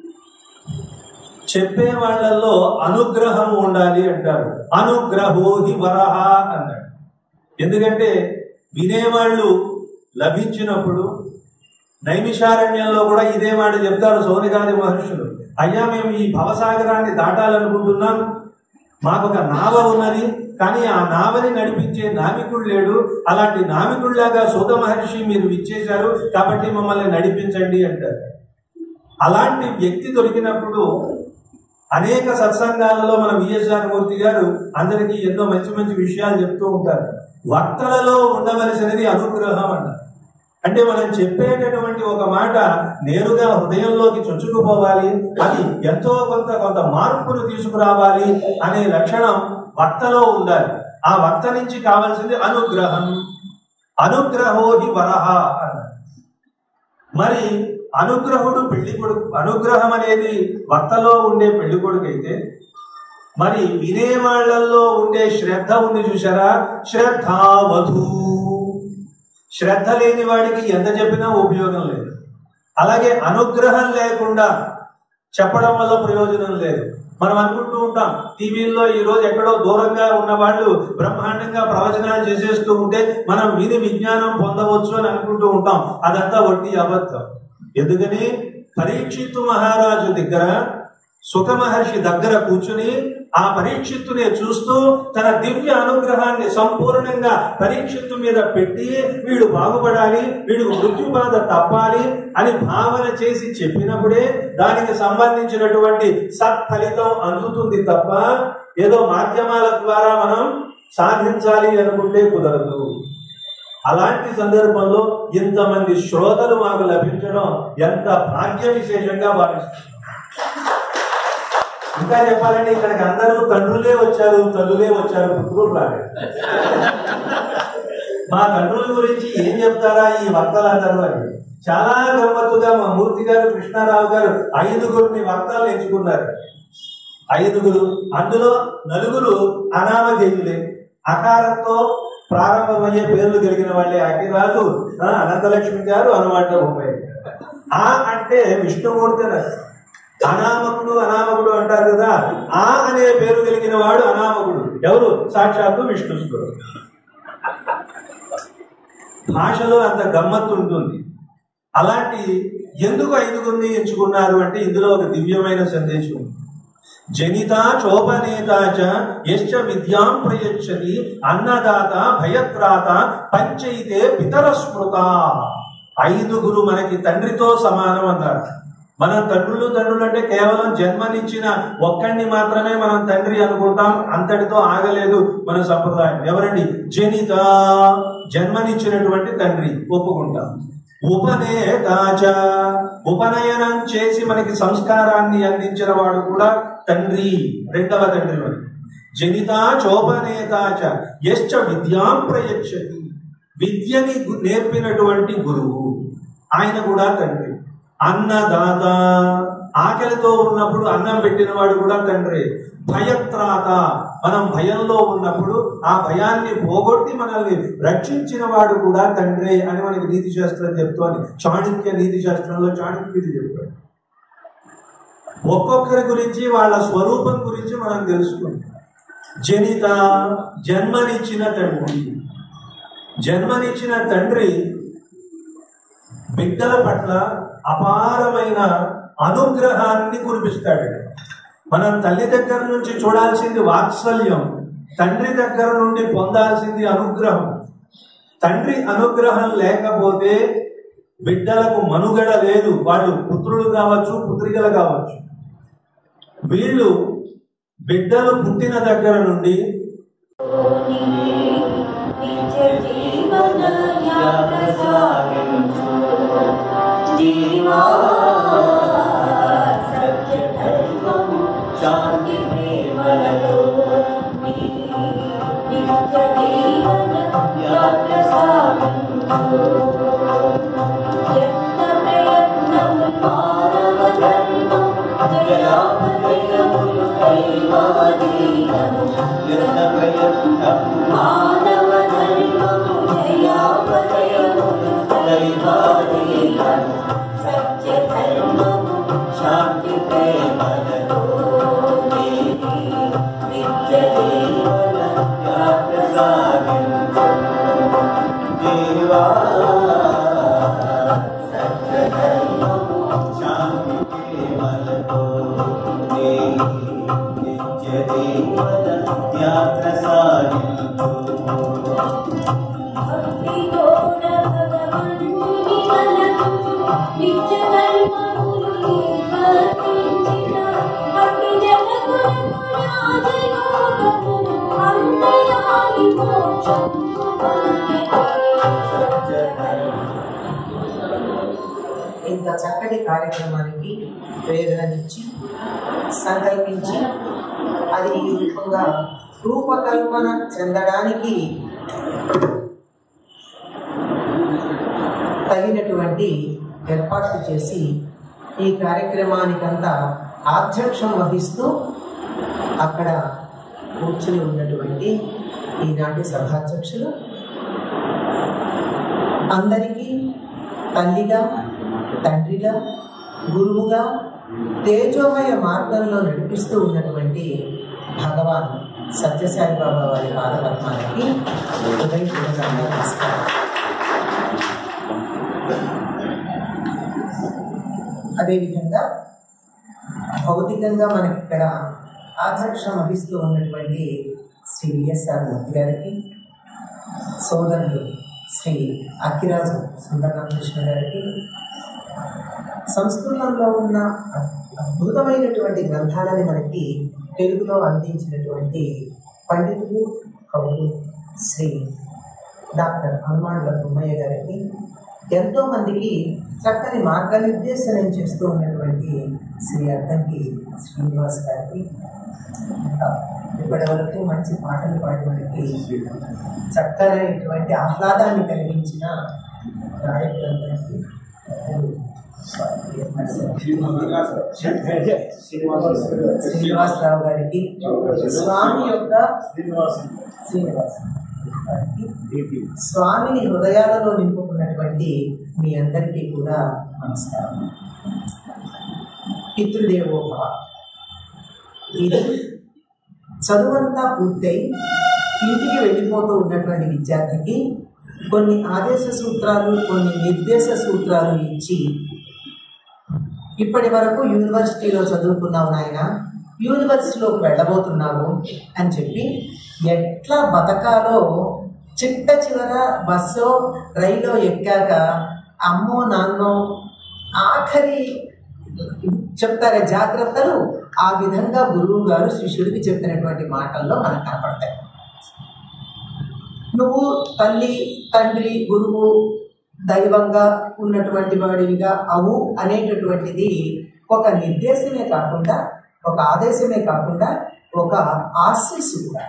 చెప్పే వాళ్ళల్లో అనుగ్రహం ఉండాలి అంటారు అనుగ్రహో హి వరహ అన్నాడు ఎందుకంటే వినేవాళ్ళు లభించినప్పుడు నైమిషారణ్యంలో కూడా ఇదే మాట చెప్తారు సౌనిగాది మహర్షులు అయ్యా మేము ఈ భవసాగరాన్ని దాటాలనుకుంటున్నాం మాకు ఒక నావ ఉన్నది కానీ ఆ నావని నడిపించే నావికుడు లేడు అలాంటి నావికుడిలాగా సూత మహర్షి మీరు ఇచ్చేశారు కాబట్టి మమ్మల్ని నడిపించండి అంటారు అలాంటి వ్యక్తి దొరికినప్పుడు అనేక సత్సంగాలలో మన విఎస్ఆర్ మూర్తి గారు అందరికీ ఎన్నో మంచి మంచి విషయాలు చెప్తూ ఉంటారు వక్తలలో ఉండవలసినది అనుగ్రహం అన్నారు అంటే మనం చెప్పేటటువంటి ఒక మాట నేరుగా హృదయంలోకి చొచ్చుకుపోవాలి అది ఎంతో కొంత కొంత మార్పును తీసుకురావాలి అనే లక్షణం వక్తలో ఉండాలి ఆ వక్త నుంచి కావాల్సింది అనుగ్రహం అనుగ్రహో హి వరహ అన్నారు మరి అనుగ్రహుడు పెళ్లి కొడుకు అనుగ్రహం అనేది వక్తలో ఉండే పెళ్లి కొడుకు అయితే మరి వినేవాళ్లలో ఉండే శ్రద్ధ ఉంది చూసారా శ్రద్ధావధు శ్రద్ధ లేని వాడికి ఎంత చెప్పినా ఉపయోగం లేదు అలాగే అనుగ్రహం లేకుండా చెప్పడం వల్ల ప్రయోజనం లేదు మనం అనుకుంటూ ఉంటాం టీవీల్లో ఈ రోజు ఎక్కడో దూరంగా ఉన్న వాళ్ళు బ్రహ్మాండంగా ప్రవచనాలు చేసేస్తూ ఉంటే మనం విని విజ్ఞానం పొందవచ్చు అని అనుకుంటూ ఉంటాం అదంతా వట్టి అబద్ధం ఎందుకని పరీక్షిత్తు మహారాజు దగ్గర సుఖ మహర్షి దగ్గర కూర్చుని ఆ పరీక్షిత్తునే చూస్తూ తన దివ్య అనుగ్రహాన్ని సంపూర్ణంగా పరీక్షిత్తు మీద పెట్టి వీడు బాగుపడాలి వీడికి మృత్యు బాధ తప్పాలి అని భావన చేసి చెప్పినప్పుడే దానికి సంబంధించినటువంటి సత్ఫలితం అందుతుంది తప్ప ఏదో మాధ్యమాల ద్వారా మనం సాధించాలి అనుకుంటే కుదరదు అలాంటి సందర్భంలో ఇంతమంది శ్రోతలు మాకు లభించడం ఎంత భాగ్య విశేషంగా భావిస్తుంది ఇంకా చెప్పాలంటే ఇక్కడికి అందరూ తండ్రులే వచ్చారు తల్లులే వచ్చారు పుత్రులు రాలేదు మా తండ్రుల గురించి ఏం చెప్తారా ఈ వక్తలందరూ అని చాలా గమ్మత్తుగా మా మూర్తి గారు కృష్ణారావు గారు ఐదుగురిని వక్తలు ఎంచుకున్నారు ఐదుగురు అందులో నలుగురు అనామధేయులే అకారంతో ప్రారంభమయ్యే పేర్లు కలిగిన వాళ్ళే అఖిరాజు ఆ, అనంతలక్ష్మి గారు హనుమంత బొమ్మాయి ఆ అంటే విష్ణుమూర్తి అని అర్థం. అనామకుడు అనామకుడు అంటారు కదా ఆ అనే పేరు కలిగిన వాడు అనామకుడు ఎవరు సాక్షాత్తు విష్ణుస్వరుడు భాషలో అంత గమ్మత్తు ఉంటుంది అలాంటి ఎందుకు ఐదుగురిని ఎంచుకున్నారు అంటే ఇందులో ఒక దివ్యమైన సందేశం ఉంది. జనిత చోపనేత చ యశ్చ విద్యాం ప్రయచ్చతి అన్నదాత భయత్రాత పంచైతే పితర స్మృత ఐదుగురు మనకి తండ్రితో సమానం అన్నారు మనం తండ్రులు తండ్రులు అంటే కేవలం జన్మనిచ్చిన ఒక్కడిని మాత్రమే మనం తండ్రి అనుకుంటాం అంతటితో ఆగలేదు మన సంప్రదాయం ఎవరండి జనిత జన్మనిచ్చినటువంటి తండ్రి ఒప్పుకుంటాం ఉపనేతాచ ఉపనయనం చేసి మనకి సంస్కారాన్ని అందించిన వాడు కూడా తండ్రి రెండవ తండ్రి వాడు జనిత చోపనేతాచ యశ్చ విద్యాం ప్రయచ్చతి విద్యని గు- నేర్పినటువంటి గురువు ఆయన కూడా తండ్రి అన్నదాత ఆకలితో ఉన్నప్పుడు అన్నం పెట్టిన వాడు కూడా తండ్రి భయత్రాత మనం భయంలో ఉన్నప్పుడు ఆ భయాన్ని పోగొట్టి మనల్ని రక్షించిన వాడు కూడా తండ్రి అని మనకి నీతి శాస్త్రం చెప్తోంది చాణక్య నీతి శాస్త్రంలో చాణక్యుడు చెప్పాడు ఒక్కొక్కరి గురించి వాళ్ళ స్వరూపం గురించి మనం తెలుసుకుంటాం జనిత జన్మనిచ్చిన తండ్రి జన్మనిచ్చిన తండ్రి బిడ్డల పట్ల అపారమైన అనుగ్రహాన్ని కురిపిస్తాడు మనం తల్లి దగ్గర నుంచి చూడాల్సింది వాత్సల్యం తండ్రి దగ్గర నుండి పొందాల్సింది అనుగ్రహం తండ్రి అనుగ్రహం లేకపోతే బిడ్డలకు మనుగడ లేదు వాళ్ళు పుత్రులు కావచ్చు పుత్రికలు కావచ్చు వీళ్ళు బిడ్డలు పుట్టిన దగ్గర నుండి
నిత్య జీవన యాత్ర సాగించు జీవా సత్య ధర్మం శాంతి ప్రేమలతో నీ నిత్య జీవన యాత్ర సాగించు యత్న ప్రయత్నము మానవ ధర్మం జయాపజయములు దైవాధీనము మానవ ధర్మము జయాపజయములు దైవాధీనము సత్య ధర్మము శాంతి ప్రేమలతో నీతి నిత్య జీవన యాత్ర సాగించు దేవా సత్య ధర్మము శాంతి ప్రేమలతో నిత్య జీవన యాత్ర సాగించు భక్తితోడ భగవంతుని తలచుచు నిత్య కర్మములు నిర్వర్తించిన అట్టి జగములకు రాజయోగమును అంతయాలి మోక్షము పొందితే.
ఇంత చక్కటి కార్యక్రమానికి ప్రేరణనిచ్చి సంకల్పించి అది ఈ రూపంగా రూపకల్పన చెందడానికి తగినటువంటి ఏర్పాట్లు చేసి ఈ కార్యక్రమానికంతా ఆధ్యక్షం వహిస్తూ అక్కడ కూర్చుని ఉన్నటువంటి ఈనాటి సభాధ్యక్షులు అందరికీ తల్లిగా తండ్రిగా గురువుగా తేజోమయ మార్గంలో నడిపిస్తూ ఉన్నటువంటి భగవాన్ సత్యసాయి బాబా వారి పాదపద్మాలకి హృదయపూర్వకంగా నమస్కారం అదేవిధంగా భౌతికంగా మనకి ఇక్కడ ఆదర్శం వహిస్తూ ఉన్నటువంటి శ్రీ విఎస్ఆర్ మూర్తి గారికి సోదరులు శ్రీ అక్కిరాజు సుందరరామకృష్ణ గారికి సంస్కృతంలో ఉన్న అద్భుతమైనటువంటి గ్రంథాలని మనకి తెలుగులో అందించినటువంటి పండితులు కవులు శ్రీ డాక్టర్ హనుమాన్ల బొమ్మయ్య గారికి ఎంతో మందికి చక్కని మార్గనిర్దేశనం చేస్తూ ఉన్నటువంటి శ్రీ అద్దంకి శ్రీనివాస్ గారికి ఇంకా ఇప్పటి వరకు మంచి పాటలు పాడి మనకి చక్కనైనటువంటి ఆహ్లాదాన్ని కలిగించిన గాయకులందరికీ శ్రీనివాసరావు గారికి స్వామి యొక్క శ్రీనివాస్ గారికి స్వామిని హృదయాలలో నింపుకున్నటువంటి మీ అందరికీ కూడా నమస్కారం పితృదేవో భవ ఇది చదువంతా పూర్తయి ఇంటికి వెళ్ళిపోతూ ఉన్నటువంటి విద్యార్థికి కొన్ని ఆదేశ సూత్రాలు కొన్ని నిర్దేశ సూత్రాలు ఇచ్చి ఇప్పటి వరకు యూనివర్సిటీలో చదువుకున్నావు నాయన యూనివర్సిటీలోకి వెళ్ళబోతున్నావు అని చెప్పి ఎట్లా బతకాలో చిట్ట చివర బస్సో రైల్లో ఎక్కాక అమ్మో నాన్నో ఆఖరి చెప్తారే జాగ్రత్తలు ఆ విధంగా గురువు గారు శిష్యుడికి చెప్పినటువంటి మాటల్లో మనకు కనపడతాయి నువ్వు తల్లి తండ్రి గురువు దైవంగా ఉన్నటువంటి వాడివిగా అవు అనేటటువంటిది ఒక నిర్దేశమే కాకుండా ఒక ఆదేశమే కాకుండా ఒక ఆశీస్సు కూడా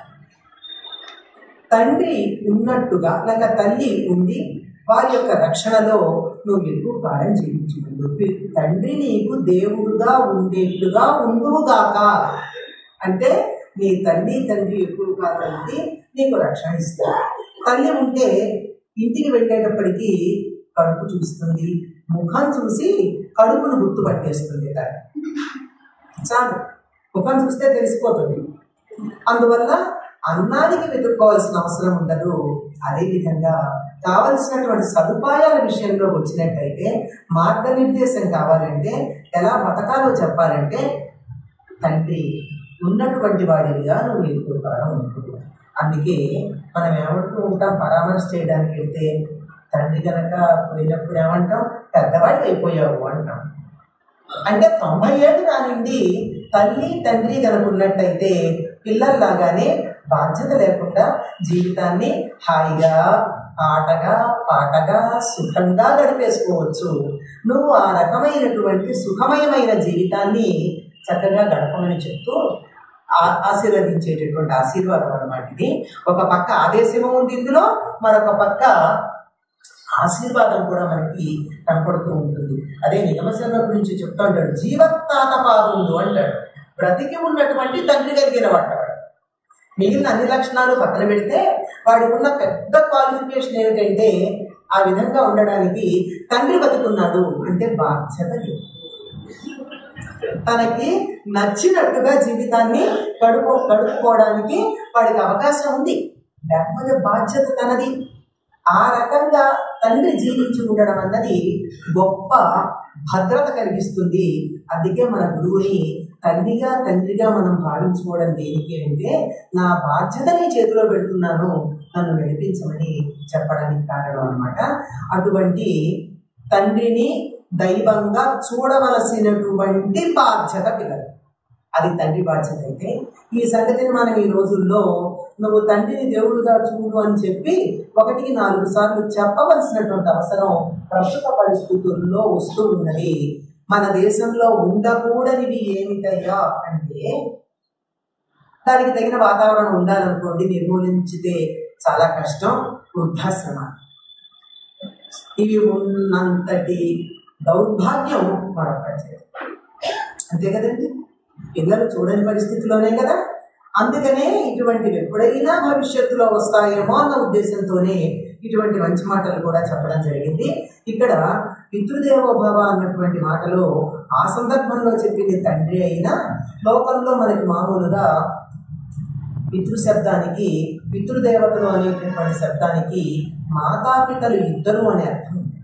తండ్రి ఉన్నట్టుగా లేక తల్లి ఉంది వారి యొక్క రక్షణలో నువ్వు ఎక్కువ కాలం జీవించు తండ్రి నీకు దేవుడుగా ఉండేట్టుగా ఉండువుగాక అంటే నీ తల్లి తండ్రి ఎక్కువ కాలం ఉండి నీకు రక్షణ ఇస్తారు తల్లి ఉంటే ఇంటికి వెళ్ళేటప్పటికీ కడుపు చూస్తుంది ముఖం చూసి కడుపును గుర్తుపట్టేస్తుంది తల్లి చాలు ముఖం చూస్తే తెలిసిపోతుంది అందువల్ల అన్నానికి వెతుక్కోవాల్సిన అవసరం ఉండదు అదేవిధంగా కావలసినటువంటి సదుపాయాల విషయంలో వచ్చినట్టయితే మార్గనిర్దేశం కావాలంటే ఎలా బతకాలో చెప్పాలంటే తండ్రి ఉన్నటువంటి వాడివిగా నువ్వు ఎక్కువ కాలం ఉంటుంది అందుకే మనం ఏమంటూ ఉంటాం పరామర్శ చేయడానికి వెళ్తే తండ్రి కనుక పోయినప్పుడు ఏమంటాం పెద్దవాడి అయిపోయావు అంటాం అంటే తొంభై ఏళ్ళు రానిండి తల్లి తండ్రి కనుక ఉన్నట్టయితే పిల్లల్లాగానే బాధ్యత లేకుండా జీవితాన్ని హాయిగా ఆటగా పాటగా సుఖంగా గడిపేసుకోవచ్చు నువ్వు ఆ రకమైనటువంటి సుఖమయమైన జీవితాన్ని చక్కగా గడపమని చెప్తూ ఆ- ఆశీర్వదించేటటువంటి ఆశీర్వాదం అన్నమాట ఇది ఒక పక్క ఆదేశము ఉంది ఇందులో మరొక పక్క ఆశీర్వాదం కూడా మనకి కనపడుతూ ఉంటుంది అదే నిగమశర్మ గురించి చెప్తా ఉంటాడు జీవత్తాత పాదుండు అంటాడు బ్రతికి ఉన్నటువంటి తండ్రి కలిగిన వాడు మిగిలిన అన్ని లక్షణాలు పక్కన పెడితే వాడికి ఉన్న పెద్ద క్వాలిఫికేషన్ ఏమిటంటే ఆ విధంగా ఉండడానికి తండ్రి బతుకున్నాడు అంటే బాధ్యత లేదు తనకి నచ్చినట్టుగా జీవితాన్ని గడుపు గడుపుకోవడానికి వాడికి అవకాశం ఉంది లేకపోతే బాధ్యత తనది ఆ రకంగా తండ్రి జీవించి ఉండడం అన్నది గొప్ప భద్రత కలిగిస్తుంది అందుకే మన గురువుని తల్లిగా తండ్రిగా మనం భావించుకోవడం దేనికి అంటే నా బాధ్యత నీ చేతిలో పెడుతున్నాను నన్ను నడిపించమని చెప్పడానికి కారణం అన్నమాట అటువంటి తండ్రిని దైవంగా చూడవలసినటువంటి బాధ్యత పిల్లలు అది తండ్రి బాధ్యత అయితే ఈ సంగతిని మనం ఈ రోజుల్లో నువ్వు తండ్రిని దేవుడుగా చూడు అని చెప్పి ఒకటికి నాలుగు సార్లు చెప్పవలసినటువంటి అవసరం ప్రస్తుత పరిస్థితుల్లో వస్తూ ఉన్నది మన దేశంలో ఉండకూడనివి ఏమిటయ్యా అంటే దానికి తగిన వాతావరణం ఉండాలనుకోండి నిర్మూలించితే చాలా కష్టం వృద్ధాశ్రమ ఇవి ఉన్నంతటి దౌర్భాగ్యం మరొకటి అంతే కదండి పిల్లలు చూడని పరిస్థితిలోనే కదా అందుకనే ఇటువంటివి ఎప్పుడైనా భవిష్యత్తులో వస్తాయేమో అన్న ఉద్దేశంతోనే ఇటువంటి మంచి మాటలు కూడా చెప్పడం జరిగింది ఇక్కడ పితృదేవోభవ అన్నటువంటి మాటలో ఆ సందర్భంలో చెప్పింది తండ్రి అయినా లోకంలో మనకి మామూలుగా పితృ శబ్దానికి పితృదేవతలు అనేటటువంటి శబ్దానికి మాతాపితలు ఇద్దరు అనే అర్థం ఉంది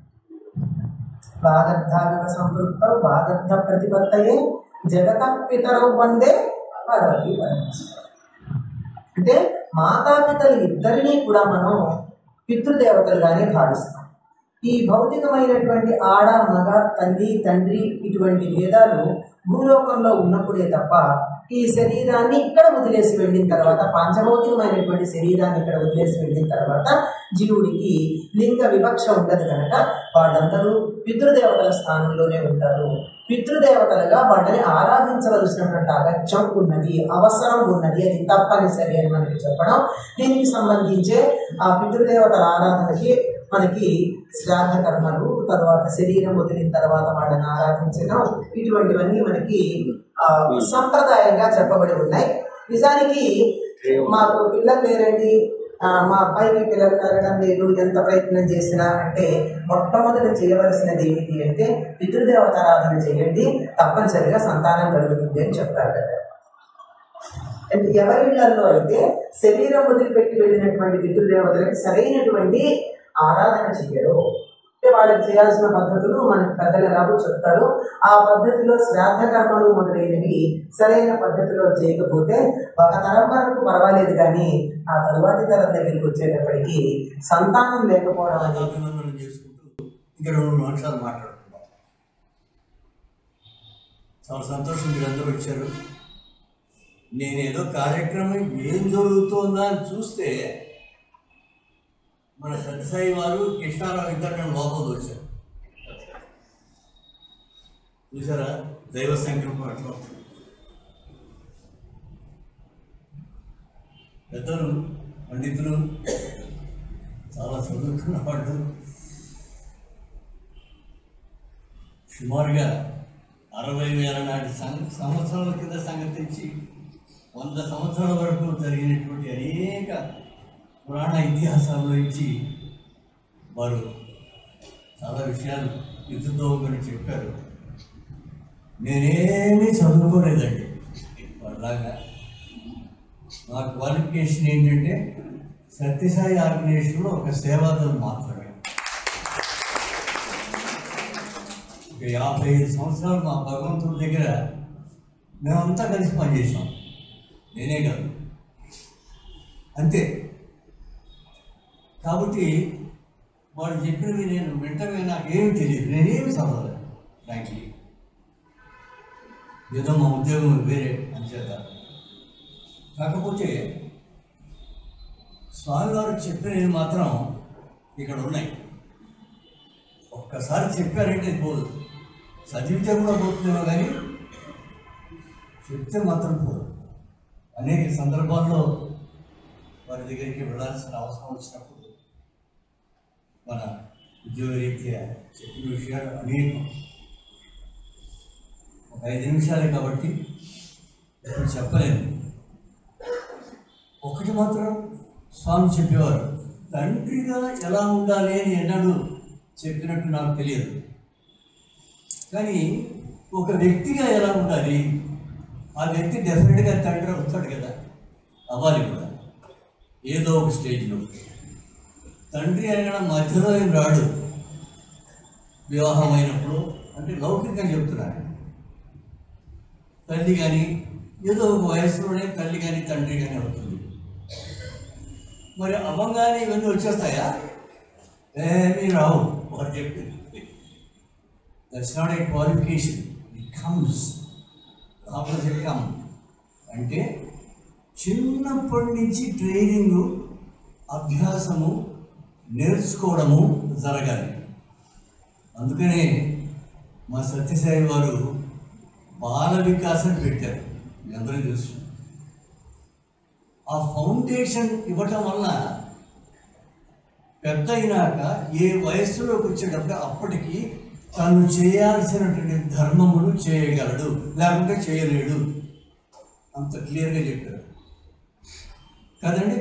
వాగర్ధాగత సంపృక్త వాగర్ధ ప్రతిపత్తయే జగత పితరవు వందే పార్వతీ పరమేశ్వర అంటే మాతాపితలు ఇద్దరినీ కూడా మనం పితృదేవతలుగానే భావిస్తాం ఈ భౌతికమైనటువంటి ఆడ మగ తల్లి తండ్రి ఇటువంటి భేదాలు భూలోకంలో ఉన్నప్పుడే తప్ప ఈ శరీరాన్ని ఇక్కడ వదిలేసి వెళ్ళిన తర్వాత పాంచభౌతికమైనటువంటి శరీరాన్ని ఇక్కడ వదిలేసి వెళ్ళిన తర్వాత జీవుడికి లింగ వివక్ష ఉండదు కనుక వాళ్ళందరూ పితృదేవతల స్థానంలోనే ఉంటారు పితృదేవతలుగా వాళ్ళని ఆరాధించవలసినటువంటి అగత్యం ఉన్నది అవసరం ఉన్నది అది తప్పనిసరి అని మనకి చెప్పడం దీనికి సంబంధించే ఆ పితృదేవతల ఆరాధనకి మనకి శ్రాద్ధ కర్మలు తర్వాత శరీరం వదిలిన తర్వాత వాళ్ళని ఆరాధించడం ఇటువంటివన్నీ మనకి ఆ, సంప్రదాయంగా చెప్పబడి ఉన్నాయి నిజానికి మాకు పిల్లలు లేరండి ఆ, మా అబ్బాయికి పిల్లలు కలగడం లేదు ఎంత ప్రయత్నం చేసినా అంటే మొట్టమొదట చేయవలసినది ఏమిటి అంటే పితృదేవతారాధన చేయండి తప్పనిసరిగా సంతానం కలుగుతుంది అని చెప్తారు కదా అంటే ఎవరి ఇళ్లలో అయితే శరీరం వదిలిపెట్టి వెళ్ళినటువంటి పితృదేవతలకి సరైనటువంటి ఆరాధన చెయ్యరు అంటే వాళ్ళకి చేయాల్సిన పద్ధతులు మనకి పెద్దలు ఎలాగో చెప్తారు ఆ పద్ధతిలో శ్రాద్ధ కర్మలు మొదలైనవి సరైన పద్ధతిలో చేయకపోతే ఒక తరం వరకు పర్వాలేదు కానీ ఆ తరువాతి తరం దగ్గరికి వచ్చేటప్పటికి సంతానం లేకపోవడం అనేది
అభినందనలు చేసుకుంటూ ఇంకా రెండు నిమిషాలు మాట్లాడుకుందాం చాలా సంతోషం మీరు అందరూ వచ్చారు నేనేదో కార్యక్రమం ఏం జరుగుతోందా అని చూస్తే మన సత్యసాయి వారు కృష్ణారావు ఇద్దరు నేను లోపల వచ్చారు చూసారా దైవ సంకల్పం అట్లా పెద్దలు పండితులు చాలా చదువుకున్న వాళ్ళు సుమారుగా అరవై వేల నాటి సం- సంవత్సరాల కింద సంగతి నుంచి వంద సంవత్సరాల వరకు జరిగినటువంటి అనేక పురాణ ఇతిహాసాల నుంచి వారు చాలా విషయాలు యుద్ధతోమని చెప్పారు నేనేమీ చదువుకోలేదండి వాళ్ళలాగా నా క్వాలిఫికేషన్ ఏంటంటే సత్యసాయి ఆర్గనైజేషన్లో ఒక సేవాదలు మాత్రమే ఒక యాభై ఐదు సంవత్సరాలు మా భగవంతుడి దగ్గర మేమంతా కలిసి పనిచేసాం నేనే కాదు అంతే కాబట్టి వాళ్ళు చెప్పినవి నేను వెంటనే నాకేమీ తెలియదు నేనేమి చదవలేదు ఫ్రాంక్లీ ఏదో మా ఉద్యోగం వేరే అంచేత కాకపోతే స్వామివారు చెప్పినవి మాత్రం ఇక్కడ ఉన్నాయి ఒక్కసారి చెప్పారంటే ఇది పోదు చదివితే కూడా పోతుందేమో కానీ చెప్తే మాత్రం పోదు అనేక సందర్భాల్లో వారి దగ్గరికి వెళ్ళాల్సిన అవసరం వచ్చినప్పుడు మన ఉద్యోగ రీత్యా చెప్పిన విషయాలు అనేకం ఒక ఐదు నిమిషాలే కాబట్టి ఇప్పుడు చెప్పలేను ఒకటి మాత్రం స్వామి చెప్పేవారు తండ్రిగా ఎలా ఉండాలి అని ఎన్నడూ చెప్పినట్టు నాకు తెలియదు కానీ ఒక వ్యక్తిగా ఎలా ఉండాలి ఆ వ్యక్తి డెఫినెట్గా తండ్రి అవుతాడు కదా అవ్వాలి కూడా ఏదో ఒక స్టేజ్లో తండ్రి అయిన మధ్యలో ఏం రాడు వివాహం అయినప్పుడు అంటే లౌకికంగా చెప్తున్నాను తల్లి కానీ ఏదో ఒక వయసులోనే తల్లి కానీ తండ్రి కానీ అవుతుంది మరి అవ్వంగానే ఇవన్నీ వచ్చేస్తాయా ఏమీ రావు వారు చెప్పింది that's not a qualification it comes opposite come అంటే చిన్నప్పటి నుంచి ట్రైనింగ్ అభ్యాసము నేర్చుకోవడము జరగాలి అందుకనే మా సత్యసాయి వారు బాల వికాసం పెట్టారు మీ అందరూ తెలుసు ఆ ఫౌండేషన్ ఇవ్వటం వల్ల పెద్ద అయినాక ఏ వయస్సులోకి వచ్చేటప్పుడు అప్పటికి తను చేయాల్సినటువంటి ధర్మమును చేయగలడు లేకుంటే చేయలేడు అంత క్లియర్గా చెప్పారు కదండి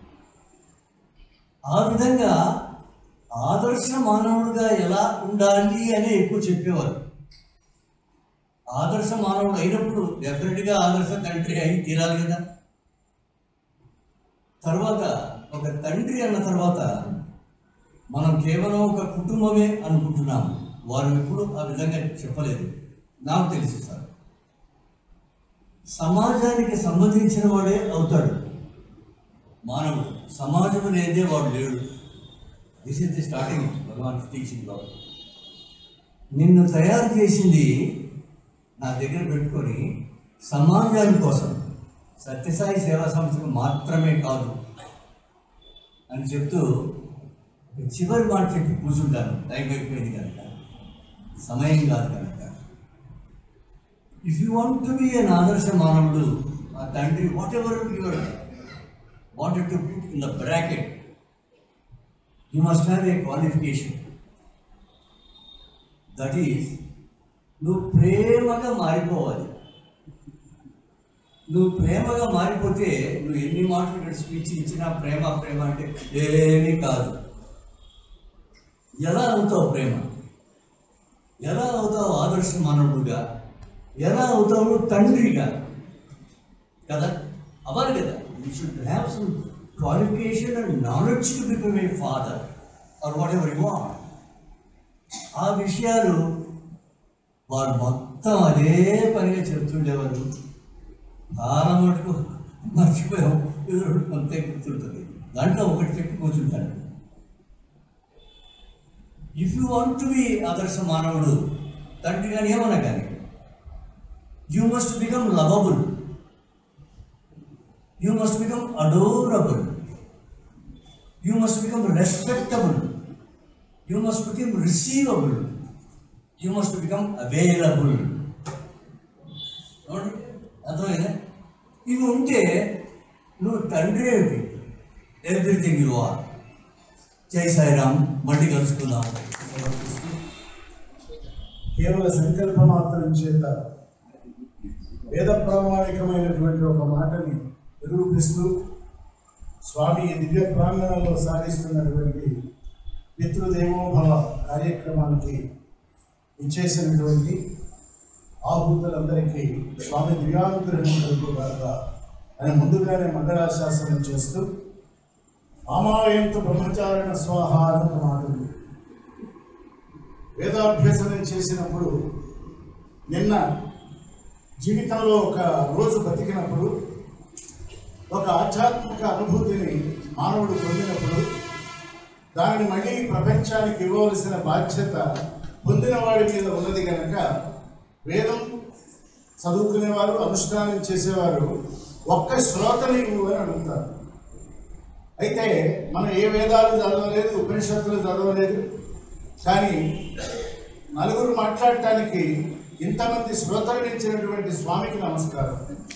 ఆ విధంగా ఆదర్శ మానవుడిగా ఎలా ఉండాలి అని ఎక్కువ చెప్పేవారు ఆదర్శ మానవుడు అయినప్పుడు డెఫినెట్గా ఆదర్శ తండ్రి అయి తీరాలి కదా తర్వాత ఒక తండ్రి అన్న తర్వాత మనం కేవలం ఒక కుటుంబమే అనుకుంటున్నాం వారు ఎప్పుడు ఆ విధంగా చెప్పలేదు నాకు తెలుసు సార్ సమాజానికి సంబంధించిన వాడే అవుతాడు మానవుడు సమాజం లేదే వాడు లేడు this is the starting Bhagavan teaching లో నిన్ను తయారు చేసింది నా దగ్గర పెట్టుకొని సమాజాని కోసం సత్యసాయి సేవా సంస్థకు మాత్రమే కాదు అని చెప్తూ ఒక చివరి మాట చెప్పి కూర్చుంటాను టైం అయిపోయింది కనుక సమయం కాదు కనుక if you want to be an ఆదర్శ మానవుడు ఆ తండ్రి whatever your wanted to put in the bracket you must have a qualification that is నువ్వు ప్రేమగా మారిపోవాలి నువ్వు ప్రేమగా మారిపోతే నువ్వు ఎన్ని మాటలు ఇక్కడ స్పీచ్ ఇచ్చినా ప్రేమ ప్రేమ అంటే ఏమీ కాదు ఎలా అవుతావు ప్రేమ ఎలా అవుతావు ఆదర్శ మానవుడుగా ఎలా అవుతావు తండ్రిగా కదా అవ్వాలి కదా you should have some qualification and knowledge to become a father or whatever you want ఆ విషయాలు వారు మొత్తం అదే పనిగా చెప్తుండేవారు చాలా మటుకు మర్చిపోయాం ఇది అంతే గుర్తుంటుంది దాంట్లో ఒకటి చెప్పి కూర్చుంటాను if you want to be ఆదర్శ మానవుడు తండ్రి కానీ ఏమన్నా కానీ you must become lovable you must become adorable you must become respectable you must become receivable you must become available అర్థమైందా ఇవి ఉంటే నువ్వు తండ్రి ఏమిటి ఎవ్రీథింగ్ యు ఆర్ జై సాయిరామ్ మళ్ళీ కలుసుకుందాం
కేవల సంకల్ప మాత్రం చేత వేద ప్రామాణికమైనటువంటి ఒక మాటని నిరూపిస్తూ స్వామి ఈ దివ్య ప్రాంగణంలో సాగిస్తున్నటువంటి పితృదేవోభవ కార్యక్రమానికి ఇచ్చేసినటువంటి ఆహుతులందరికీ స్వామి దివ్యానుగ్రహం కలుగుగాక అని ముందుగానే మంగళాశాసనం చేస్తూ ఆమాయంతు బ్రహ్మచారణ స్వాహ అని ఒక మాట ఉంది వేదాభ్యసనం చేసినప్పుడు నిన్న జీవితంలో ఒక రోజు బతికినప్పుడు ఒక ఆధ్యాత్మిక అనుభూతిని మానవుడు పొందినప్పుడు దానిని మళ్ళీ ప్రపంచానికి ఇవ్వవలసిన బాధ్యత పొందిన వాడి మీద ఉన్నది కనుక వేదం చదువుకునేవారు అనుష్ఠానం చేసేవారు ఒక్క శ్రోతని ఇవ్వు అని అడుగుతారు అయితే మనం ఏ వేదాలు చదవలేదు ఉపనిషత్తులు చదవలేదు కానీ నలుగురు మాట్లాడటానికి ఇంతమంది శ్రోతలు ఇచ్చినటువంటి స్వామికి నమస్కారం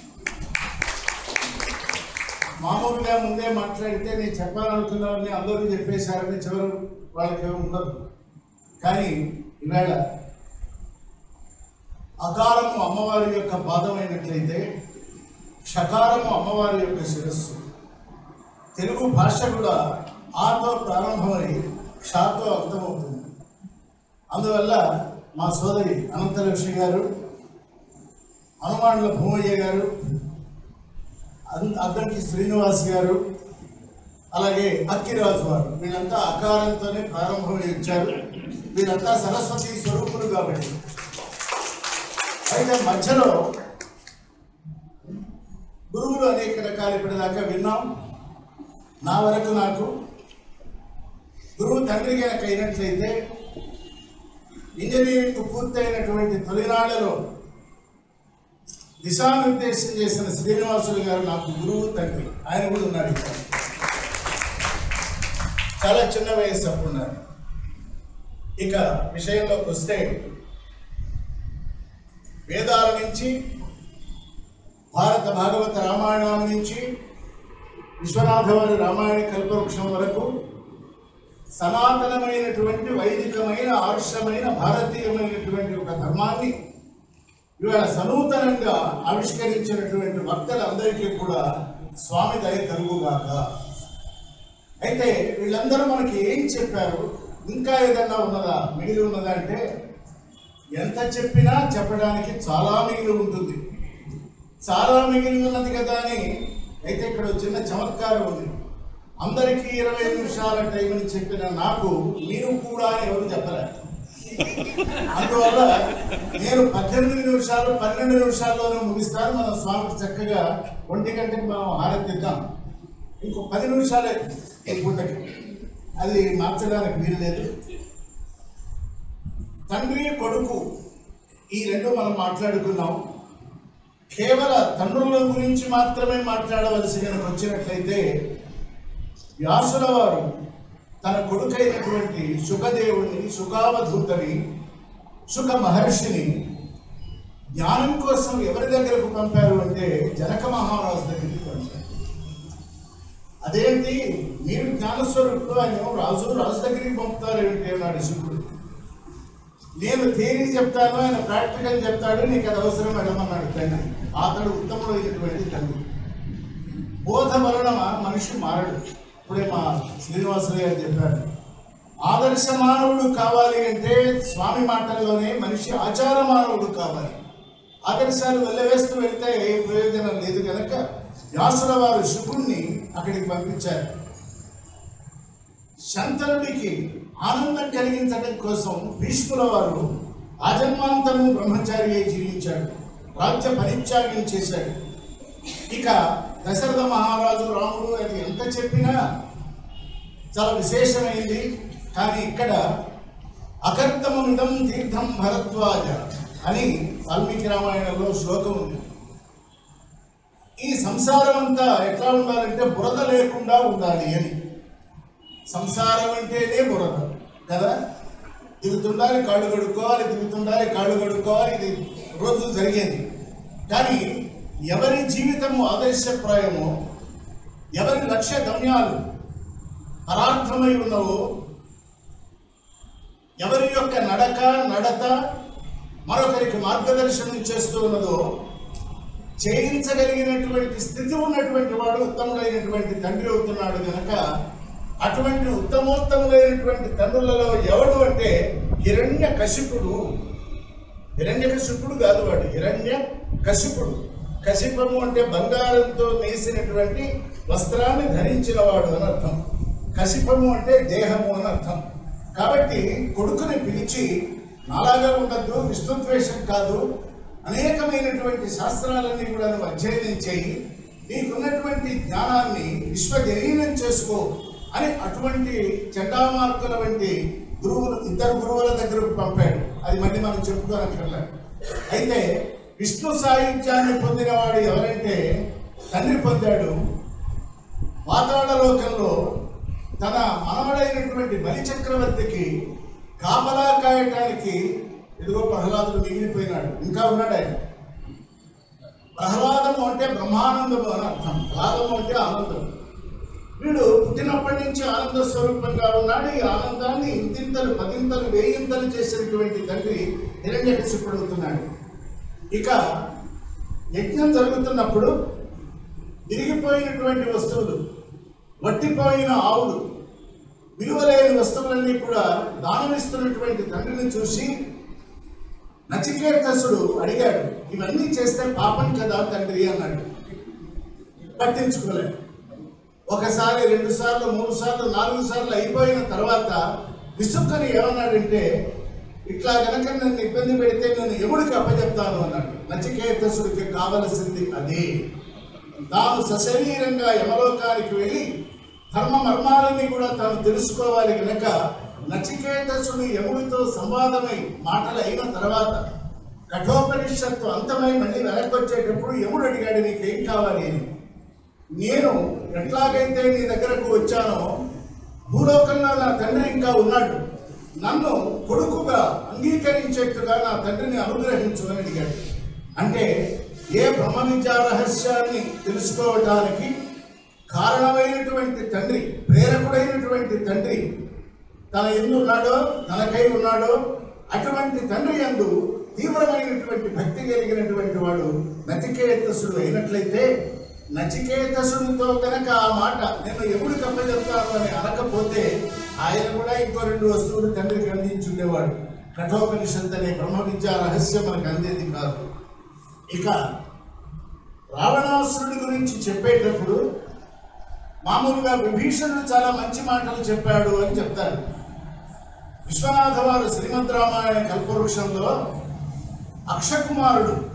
మామూలుగా ముందే మాట్లాడితే నేను చెప్పాలనుకున్నవన్నీ అందరూ చెప్పేశారని చివరి వాళ్ళకి ఏమీ ఉండదు కానీ ఈవేళ అకారము అమ్మవారి యొక్క పాదమైనట్లయితే షకారము అమ్మవారి యొక్క శిరస్సు తెలుగు భాష కూడా ఆతో ప్రారంభమై షాతో అంతమవుతుంది అందువల్ల మా సోదరి అనంతలక్ష్మి గారు హనుమానుల భూమయ్య గారు అద్- అద్దంకి శ్రీనివాస్ గారు అలాగే అక్కిరాజు వారు వీళ్ళంతా అకారంతోనే ప్రారంభమై వచ్చారు వీళ్ళంతా సరస్వతి స్వరూపులు కాబట్టి అయితే మధ్యలో గురువులు అనేక రకాలు ఇప్పటిదాకా విన్నాం నా వరకు నాకు గురువు తండ్రి కనుక అయినట్లయితే ఇంజనీరింగ్ పూర్తయినటువంటి తొలినాళ్లలో దిశానిర్దేశం చేసిన శ్రీనివాసులు గారు నాకు గురువు తండ్రి ఆయన కూడా ఉన్నారు ఇక్కడ చాలా చిన్న వయసు అప్పుడు ఉన్నారు ఇక విషయంలోకి వస్తే వేదాల నుంచి భారత భాగవత రామాయణం నుంచి విశ్వనాథ వారి రామాయణ కల్పవృక్షం వరకు సనాతనమైనటువంటి వైదికమైన ఆర్షమైన భారతీయమైనటువంటి ఒక ధర్మాన్ని ఇవాళ సనూతనంగా ఆవిష్కరించినటువంటి వక్తలందరికీ కూడా స్వామి దయ కలుగుగాక అయితే వీళ్ళందరూ మనకి ఏం చెప్పారు ఇంకా ఏదన్నా ఉన్నదా మిగిలి ఉన్నదా అంటే ఎంత చెప్పినా చెప్పడానికి చాలా మిగిలి ఉంటుంది చాలా మిగిలి ఉన్నది కదా అని అయితే ఇక్కడ ఒక చిన్న చమత్కారం ఉంది అందరికీ ఇరవై నిమిషాల టైం అని చెప్పిన నాకు మీరు కూడా అని ఎవరు చెప్పలే అందువల్ల నేను పద్దెనిమిది నిమిషాలు పన్నెండు నిమిషాల్లోనే ముగిస్తాను మనం స్వామికి చక్కగా ఒంటి గంటకి మనం హారతిద్దాం ఇంకో పది నిమిషాలే ఈ పూటకి అది మార్చడానికి వీలు లేదు తండ్రి కొడుకు ఈ రెండు మనం మాట్లాడుకున్నాం కేవల తండ్రుల గురించి మాత్రమే మాట్లాడవలసి కనుక వచ్చినట్లయితే వ్యాసుల వారు తన కొడుకైనటువంటి సుఖదేవుని సుఖావధూతని సుఖ మహర్షిని జ్ఞానం కోసం ఎవరి దగ్గరకు పంపారు అంటే జనక మహారాజు దగ్గరికి పంపారు అదేంటి మీరు జ్ఞానస్వరూపుడు ఆయన రాజు రాజు దగ్గరికి పంపుతారు ఏమిటి అన్నాడు శుకుడు నేను థియరీ చెప్తాను ఆయన ప్రాక్టికల్ చెప్తాడు నీకు అది అవసరం మేడం అన్నాడు తండ్రి అతడు ఉత్తముడైనటువంటి తండ్రి బోధ వలన మనిషి మారడు ఇప్పుడే మా శ్రీనివాసులు గారు చెప్పారు ఆదర్శ మానవుడు కావాలి అంటే స్వామి మాటల్లోనే మనిషి ఆచార మానవుడు కావాలి ఆదర్శాలు వెళ్ళవేస్తూ వెళ్తే ఏ ప్రయోజనం లేదు కనుక వ్యాసుల వారు శుకుణ్ణి అక్కడికి పంపించారు శంతనుడికి ఆనందం కలిగించడం కోసం భీష్ముల వారు ఆజన్మాంతము బ్రహ్మచారి అయి జీవించాడు రాజ్య పరిత్యాగం చేశాడు ఇక దశరథ మహారాజు రాముడు అది ఎంత చెప్పినా చాలా విశేషమైంది కానీ ఇక్కడ అకర్తమమిదం తీర్థం భరద్వాజ అని వాల్మీకి రామాయణంలో శ్లోకం ఉంది ఈ సంసారం అంతా ఎట్లా ఉండాలంటే బురద లేకుండా ఉండాలి అని సంసారం అంటేనే బురద కదా దిగుతుండాలి కాళ్ళు కడుక్కోవాలి దిగుతుండాలి కాళ్ళు కడుక్కోవాలి ఇది రోజు జరిగేది కానీ ఎవరి జీవితము ఆదర్శప్రాయమో ఎవరి లక్ష్య గమ్యాలు పరార్థమై ఉన్నవో ఎవరి యొక్క నడక నడత మరొకరికి మార్గదర్శనం చేస్తూ ఉన్నదో చేయించగలిగినటువంటి స్థితి ఉన్నటువంటి వాడు ఉత్తముడైనటువంటి తండ్రి అవుతున్నాడు కనుక అటువంటి ఉత్తమోత్తములైనటువంటి తండ్రులలో ఎవడు అంటే హిరణ్య కశిపుడు హిరణ్య కశిపుడు కాదు వాడు హిరణ్య కశిపుడు కశిపము అంటే బంగారంతో నేసినటువంటి వస్త్రాన్ని ధరించిన వాడు అని అర్థం కశిపము అంటే దేహము అని అర్థం కాబట్టి కొడుకుని పిలిచి నాలాగా ఉండద్దు విష్ణుద్వేషం కాదు అనేకమైనటువంటి శాస్త్రాలన్నీ కూడా నువ్వు అధ్యయనం చేయి నీకున్నటువంటి జ్ఞానాన్ని విశ్వజనీనం చేసుకో అని అటువంటి చండామార్కుల వంటి గురువులు ఇద్దరు గురువుల దగ్గరకు పంపాడు అది మళ్ళీ మనం చెప్పుకోనక్కర్లే అయితే విష్ణు సాహిత్యాన్ని పొందినవాడు ఎవరంటే తండ్రి పొందాడు పాతాళలోకంలో తన మనవడైనటువంటి బలి చక్రవర్తికి కాపలా కాయటానికి ఇదిగో ప్రహ్లాదుడు మిగిలిపోయినాడు ఇంకా ఉన్నాడు ఆయన ప్రహ్లాదము అంటే బ్రహ్మానందము అని అర్థం ప్రహ్లాదము అంటే ఆనందం వీడు పుట్టినప్పటి నుంచి ఆనంద స్వరూపంగా ఉన్నాడు ఈ ఆనందాన్ని ఇంతింతలు పదింతలు వేయింతలు చేసినటువంటి తండ్రి హిరణ్యకశిపుడు అవుతున్నాడు ఇక యజ్ఞం జరుగుతున్నప్పుడు విరిగిపోయినటువంటి వస్తువులు వట్టిపోయిన ఆవులు విలువలేని వస్తువులన్నీ కూడా దానమిస్తున్నటువంటి తండ్రిని చూసి నచికేతసుడు అడిగాడు ఇవన్నీ చేస్తే పాపం కదా తండ్రి అన్నాడు పట్టించుకోలేదు ఒకసారి రెండు సార్లు మూడు సార్లు నాలుగు సార్లు అయిపోయిన తర్వాత విసుక్కని ఏమన్నాడంటే ఇట్లా గనక నన్ను ఇబ్బంది పెడితే నేను ఎముడికి అప్పచెప్తాను అన్నాడు నచికేతసుడికి కావలసింది అదే తాను సశరీరంగా యమలోకానికి వెళ్ళి ధర్మ మర్మాలన్నీ కూడా తాను తెలుసుకోవాలి కనుక నచికేతసుడు యముడితో సంవాదమై మాటలు అయిన తర్వాత కఠోపనిషత్తు అంతమై మళ్ళీ వెనక్కి వచ్చేటప్పుడు యముడు అడిగాడు నీకేం కావాలి అని నేను ఎట్లాగైతే నీ దగ్గరకు వచ్చానో భూలోకంలో నా తండ్రి ఇంకా ఉన్నాడు నన్ను కొడుకుగా అంగీకరించేట్టుగా నా తండ్రిని అనుగ్రహించు అని అడిగాడు అంటే ఏ బ్రహ్మ విద్యా రహస్యాన్ని తెలుసుకోవటానికి కారణమైనటువంటి తండ్రి ప్రేరకుడైనటువంటి తండ్రి తన ఎందు ఉన్నాడో తనకై ఉన్నాడో అటువంటి తండ్రి ఎందు తీవ్రమైనటువంటి భక్తి కలిగినటువంటి వాడు నచికేతసుడు అయినట్లయితే నచికేతసుడితో గనక ఆ మాట నేను ఎప్పుడు కప్పచెప్తాను అని అనకపోతే ఆయన కూడా ఇంకో రెండు వస్తువులు తండ్రికి అందించుండేవాడు కఠోపనిషత్ అనే బ్రహ్మ విద్యా రహస్యం మనకు అందేది కాదు ఇక రావణాసురుడి గురించి చెప్పేటప్పుడు మామూలుగా విభీషణుడు చాలా మంచి మాటలు చెప్పాడు అని చెప్తారు విశ్వనాథ వారు శ్రీమద్ రామాయణ కల్పవృక్షంలో అక్షకుమారుడు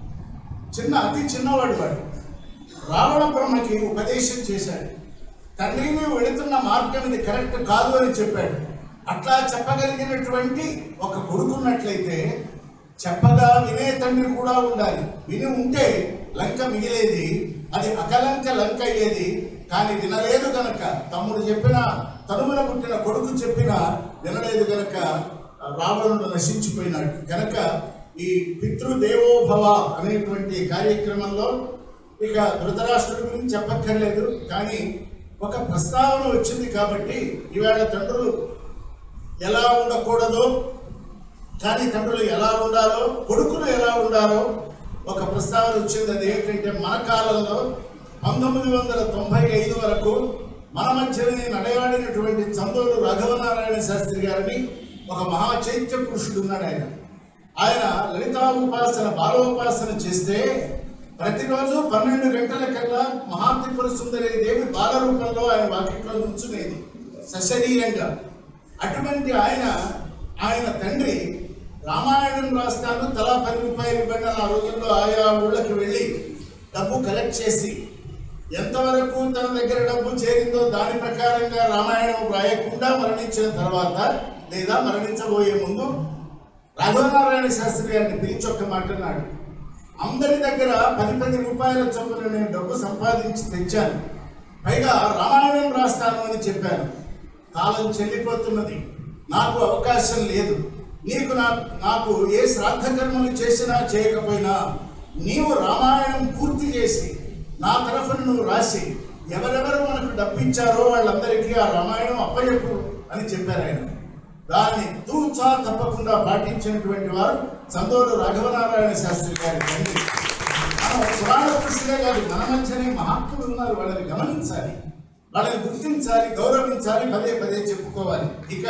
చిన్న అతి చిన్నవాడు వాడు రావణ బ్రహ్మకి ఉపదేశం చేశాడు తండ్రి నీవు వెళుతున్న మార్గం ఇది కరెక్ట్ కాదు అని చెప్పాడు అట్లా చెప్పగలిగినటువంటి ఒక కొడుకున్నట్లయితే చెప్పగా వినే తండ్రి కూడా ఉండాలి విని ఉంటే లంక మిగిలేది అది అకలంక లంక అయ్యేది కానీ వినలేదు గనక తమ్ముడు చెప్పిన తనుమున పుట్టిన కొడుకు చెప్పిన వినలేదు గనక రావణుడు నశించిపోయినాడు గనక ఈ పితృదేవోభవ అనేటువంటి కార్యక్రమంలో ఇక ధృతరాష్ట్రుడి గురించి చెప్పక్కర్లేదు కానీ ఒక ప్రస్తావన వచ్చింది కాబట్టి ఈవేళ తండ్రులు ఎలా ఉండకూడదో కానీ తండ్రులు ఎలా ఉండాలో కొడుకులు ఎలా ఉండాలో ఒక ప్రస్తావన వచ్చింది అది ఏంటంటే మన కాలంలో పంతొమ్మిది వందల తొంభై ఐదు వరకు మన మధ్యనే నడయాడినటువంటి చందోడు రాఘవనారాయణ శాస్త్రి గారిని ఒక మహా చైత్య పురుషుడు ఉన్నాడు ఆయన ఆయన లలితా ఉపాసన బాలోపాసన చేస్తే ప్రతిరోజు పన్నెండు గంటల కల్లా మహాత్రిపుర సుందరి దేవి బాల రూపంలో ఆయన వాకిట్లో నుంచునేది సశరీరంగా అటువంటి ఆయన ఆయన తండ్రి రామాయణం రాస్తాను తలా పది రూపాయలు ఇవ్వండి అని ఆ రోజుల్లో ఆయా ఊళ్ళకి వెళ్ళి డబ్బు కలెక్ట్ చేసి ఎంతవరకు తన దగ్గర డబ్బు చేరిందో దాని ప్రకారంగా రామాయణం రాయకుండా మరణించిన తర్వాత లేదా మరణించబోయే ముందు రాఘవనారాయణ శాస్త్రి గారిని పిలిచి ఒక్క మాట అన్నాడు అందరి దగ్గర పది పది రూపాయల చొప్పున నేను డబ్బు సంపాదించి తెచ్చాను పైగా రామాయణం రాస్తాను అని చెప్పాను కాలం చెల్లిపోతున్నది నాకు అవకాశం లేదు నీకు నా నాకు ఏ శ్రాద్ధ కర్మలు చేసినా చేయకపోయినా నీవు రామాయణం పూర్తి చేసి నా తరఫున నువ్వు రాసి ఎవరెవరు మనకు డబ్బిచ్చారో వాళ్ళందరికీ ఆ రామాయణం అప్పచెప్పు అని చెప్పారు ఆయన దాన్ని తూచా తప్పకుండా పాటించినటువంటి వారు సందోడు రాఘవనారాయణ శాస్త్రి గారి తండ్రి మనం పురాణ పురుషులే కాదు మన మధ్యనే మహాత్ములు ఉన్నారు వాళ్ళని గమనించాలి వాళ్ళని గుర్తించాలి గౌరవించాలి పదే పదే చెప్పుకోవాలి ఇక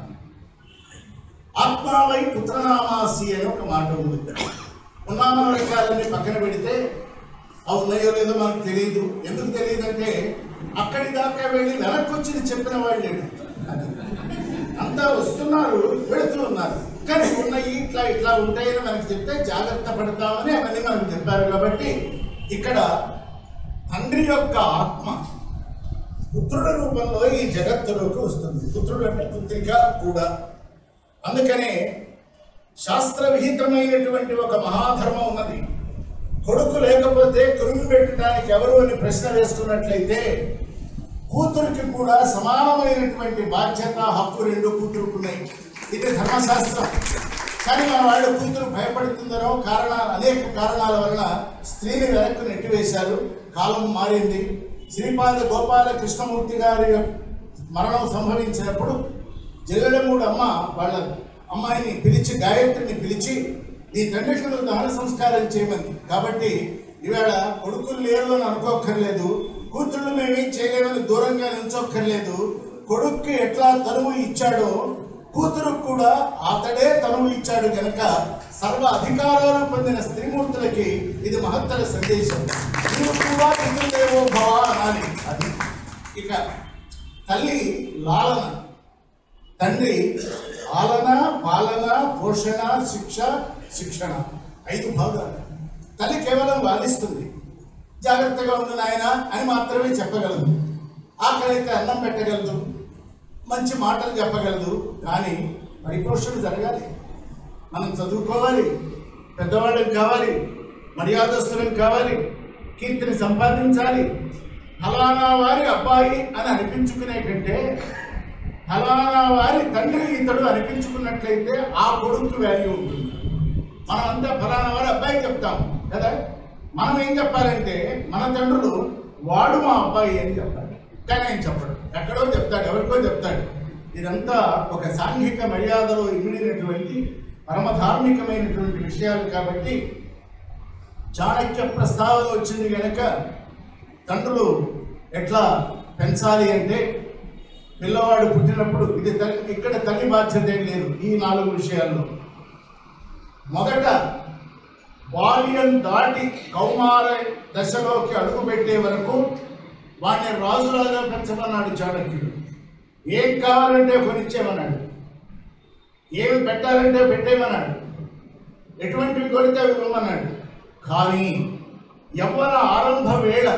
ఆత్మావై పుత్రనామాసి అని ఒక మాట ఉంది ఉన్నామ రకాలన్నీ పక్కన పెడితే అవి ఉన్నాయో లేదో మనకు తెలియదు ఎందుకు తెలియదంటే అక్కడి దాకా వెళ్ళి వెనక్కి వచ్చి చెప్పిన వాళ్ళు లేడు అంతా వస్తున్నారు వెళుతూ ఉన్నారు కానీ ఉన్నాయి ఇట్లా ఇట్లా ఉంటాయని మనకి చెప్తే జాగ్రత్త పడతామని అవన్నీ మనకు చెప్పారు కాబట్టి ఇక్కడ తండ్రి యొక్క ఆత్మ పుత్రుల రూపంలో ఈ జగత్తులోకి వస్తుంది పుత్రుడు అంటే పుత్రిక కూడా అందుకనే శాస్త్ర విహితమైనటువంటి ఒక మహాధర్మం ఉన్నది కొడుకు లేకపోతే కొడుకు పెట్టడానికి ఎవరు అని ప్రశ్న వేసుకున్నట్లయితే కూతురికి కూడా సమానమైనటువంటి బాధ్యత హక్కు రెండు కూతురుకున్నాయి ఇది ధర్మశాస్త్రం కానీ మన వాళ్ళు కూతురు భయపడుతుందనో కారణాలు అనేక కారణాల వలన స్త్రీని వెనక్కు నెట్టివేశారు కాలం మారింది శ్రీపాద గోపాల కృష్ణమూర్తి గారి మరణం సంభవించినప్పుడు జల్లెడమూడు అమ్మ వాళ్ళ అమ్మాయిని పిలిచి గాయత్రిని పిలిచి నీ తండ్రికి నువ్వు దహన సంస్కారం చేయమంది కాబట్టి ఇవాళ కొడుకులు లేరు అని అనుకోక్కర్లేదు కూతుళ్ళు మేమేం చేయలేమని దూరంగా నిల్చోక్కర్లేదు కొడుక్కి ఎట్లా తనువు ఇచ్చాడో కూతురుకు కూడా అతడే తనువు ఇచ్చాడు గనక సర్వ అధికారాలు పొందిన స్త్రీమూర్తులకి ఇది మహత్తర సందేశం నీవు కూడా పితృదేవో భవ అనాలి అది ఇక తల్లి లాలన తండ్రి ఆలన పాలన పోషణ శిక్ష శిక్షణ ఐదు భాగాలు తల్లి కేవలం వాదిస్తుంది జాగ్రత్తగా ఉంది నాయన అని మాత్రమే చెప్పగలదు ఆకలైతే అన్నం పెట్టగలదు మంచి మాటలు చెప్పగలదు కానీ పరిపోషణ జరగాలి మనం చదువుకోవాలి పెద్దవాళ్ళకి కావాలి మర్యాదస్తులకు కావాలి కీర్తిని సంపాదించాలి ఫలానా వారి అబ్బాయి అని అనిపించుకునే కంటే ఫలానా వారి తండ్రి ఇతడు అనిపించుకున్నట్లయితే ఆ కొడుకు వాల్యూ ఉంటుంది మనం అంతా ఫలానా వారి అబ్బాయి చెప్తాం కదా మనం ఏం చెప్పాలంటే మన తండ్రులు వాడు మా అబ్బాయి అని చెప్పాలి కానీ ఆయన చెప్పడు ఎక్కడో చెప్తాడు ఎవరికో చెప్తాడు ఇదంతా ఒక సాంఘిక మర్యాదలో ఇమిడినటువంటి పరమధార్మికమైనటువంటి విషయాలు కాబట్టి చాణక్య ప్రస్తావన వచ్చింది కనుక తండ్రులు ఎట్లా పెంచాలి అంటే పిల్లవాడు పుట్టినప్పుడు ఇది తల్లి ఇక్కడ తల్లి బాధ్యత ఏం లేదు ఈ నాలుగు విషయాల్లో మొదట బాల్యం దాటి కౌమార దశలోకి అడుగు పెట్టే వరకు వాడిని రాజులాగా పెంచమన్నాడు చాణక్యుడు ఏం కావాలంటే కొనిచ్చేమన్నాడు ఏమి పెట్టాలంటే పెట్టేయమన్నాడు ఎటువంటివి కొడితే అవి ఇవ్వమన్నాడు కానీ యవ్వన ఆరంభ వేళ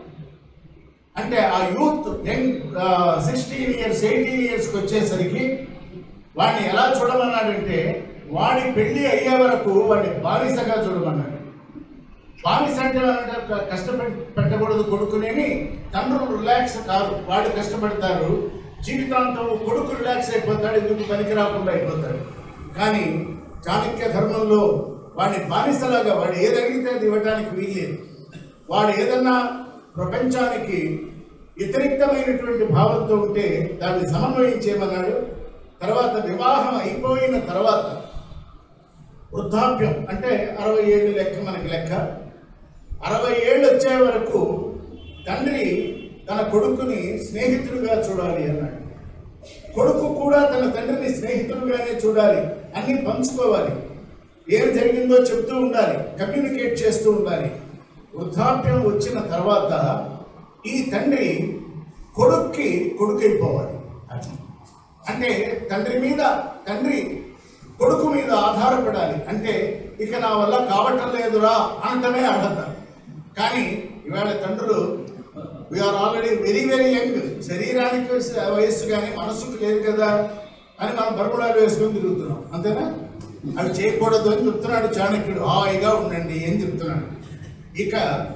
అంటే ఆ youth young sixteen years eighteen ఇయర్స్కి వచ్చేసరికి వాడిని ఎలా చూడమన్నాడంటే వాడి పెళ్లి అయ్యే వరకు వాడిని బానిసగా చూడమన్నాడు బానిస అంటే ఏమన్నా క- కష్టపెట్ పెట్టకూడదు కొడుకునేని తండ్రులు రిలాక్స్ కాదు వాడు కష్టపడతారు జీవితాంతం కొడుకు రిలాక్స్ అయిపోతాడు ఎందుకు పనికి రాకుండా అయిపోతాడు కానీ చాణక్య ధర్మంలో వాడిని బానిసలాగా వాడు ఏది అడిగితే అది ఇవ్వడానికి వీల్లేదు వాడు ఏదన్నా ప్రపంచానికి వ్యతిరిక్తమైనటువంటి భావంతో ఉంటే దాన్ని సమన్వయం చేయమన్నాడు తర్వాత వివాహం అయిపోయిన తర్వాత వృద్ధాప్యం అంటే అరవై ఏళ్ళు లెక్క మనకి లెక్క అరవై ఏళ్ళు వచ్చే వరకు తండ్రి తన కొడుకుని స్నేహితుడిగా చూడాలి అన్నాడు కొడుకు కూడా తన తండ్రిని స్నేహితుడుగానే చూడాలి అన్ని పంచుకోవాలి ఏం జరిగిందో చెప్తూ ఉండాలి కమ్యూనికేట్ చేస్తూ ఉండాలి వృద్ధాప్యం వచ్చిన తర్వాత ఈ తండ్రి కొడుక్కి కొడుకైపోవాలి అది అంటే తండ్రి మీద తండ్రి కొడుకు మీద ఆధారపడాలి అంటే ఇక నా వల్ల కావటం లేదురా అనటమే అర్హత కానీ ఇవాళ తండ్రులు we are already very very young శరీరానికి వయసు- వయస్సు కానీ మనసుకు లేదు కదా అని మనం బర్ముడాలు వేసుకొని తిరుగుతున్నాం అంతేనా అవి చేయకూడదు అని చెప్తున్నాడు చాణక్యుడు హాయిగా ఉండండి అని చెప్తున్నాడు ఇక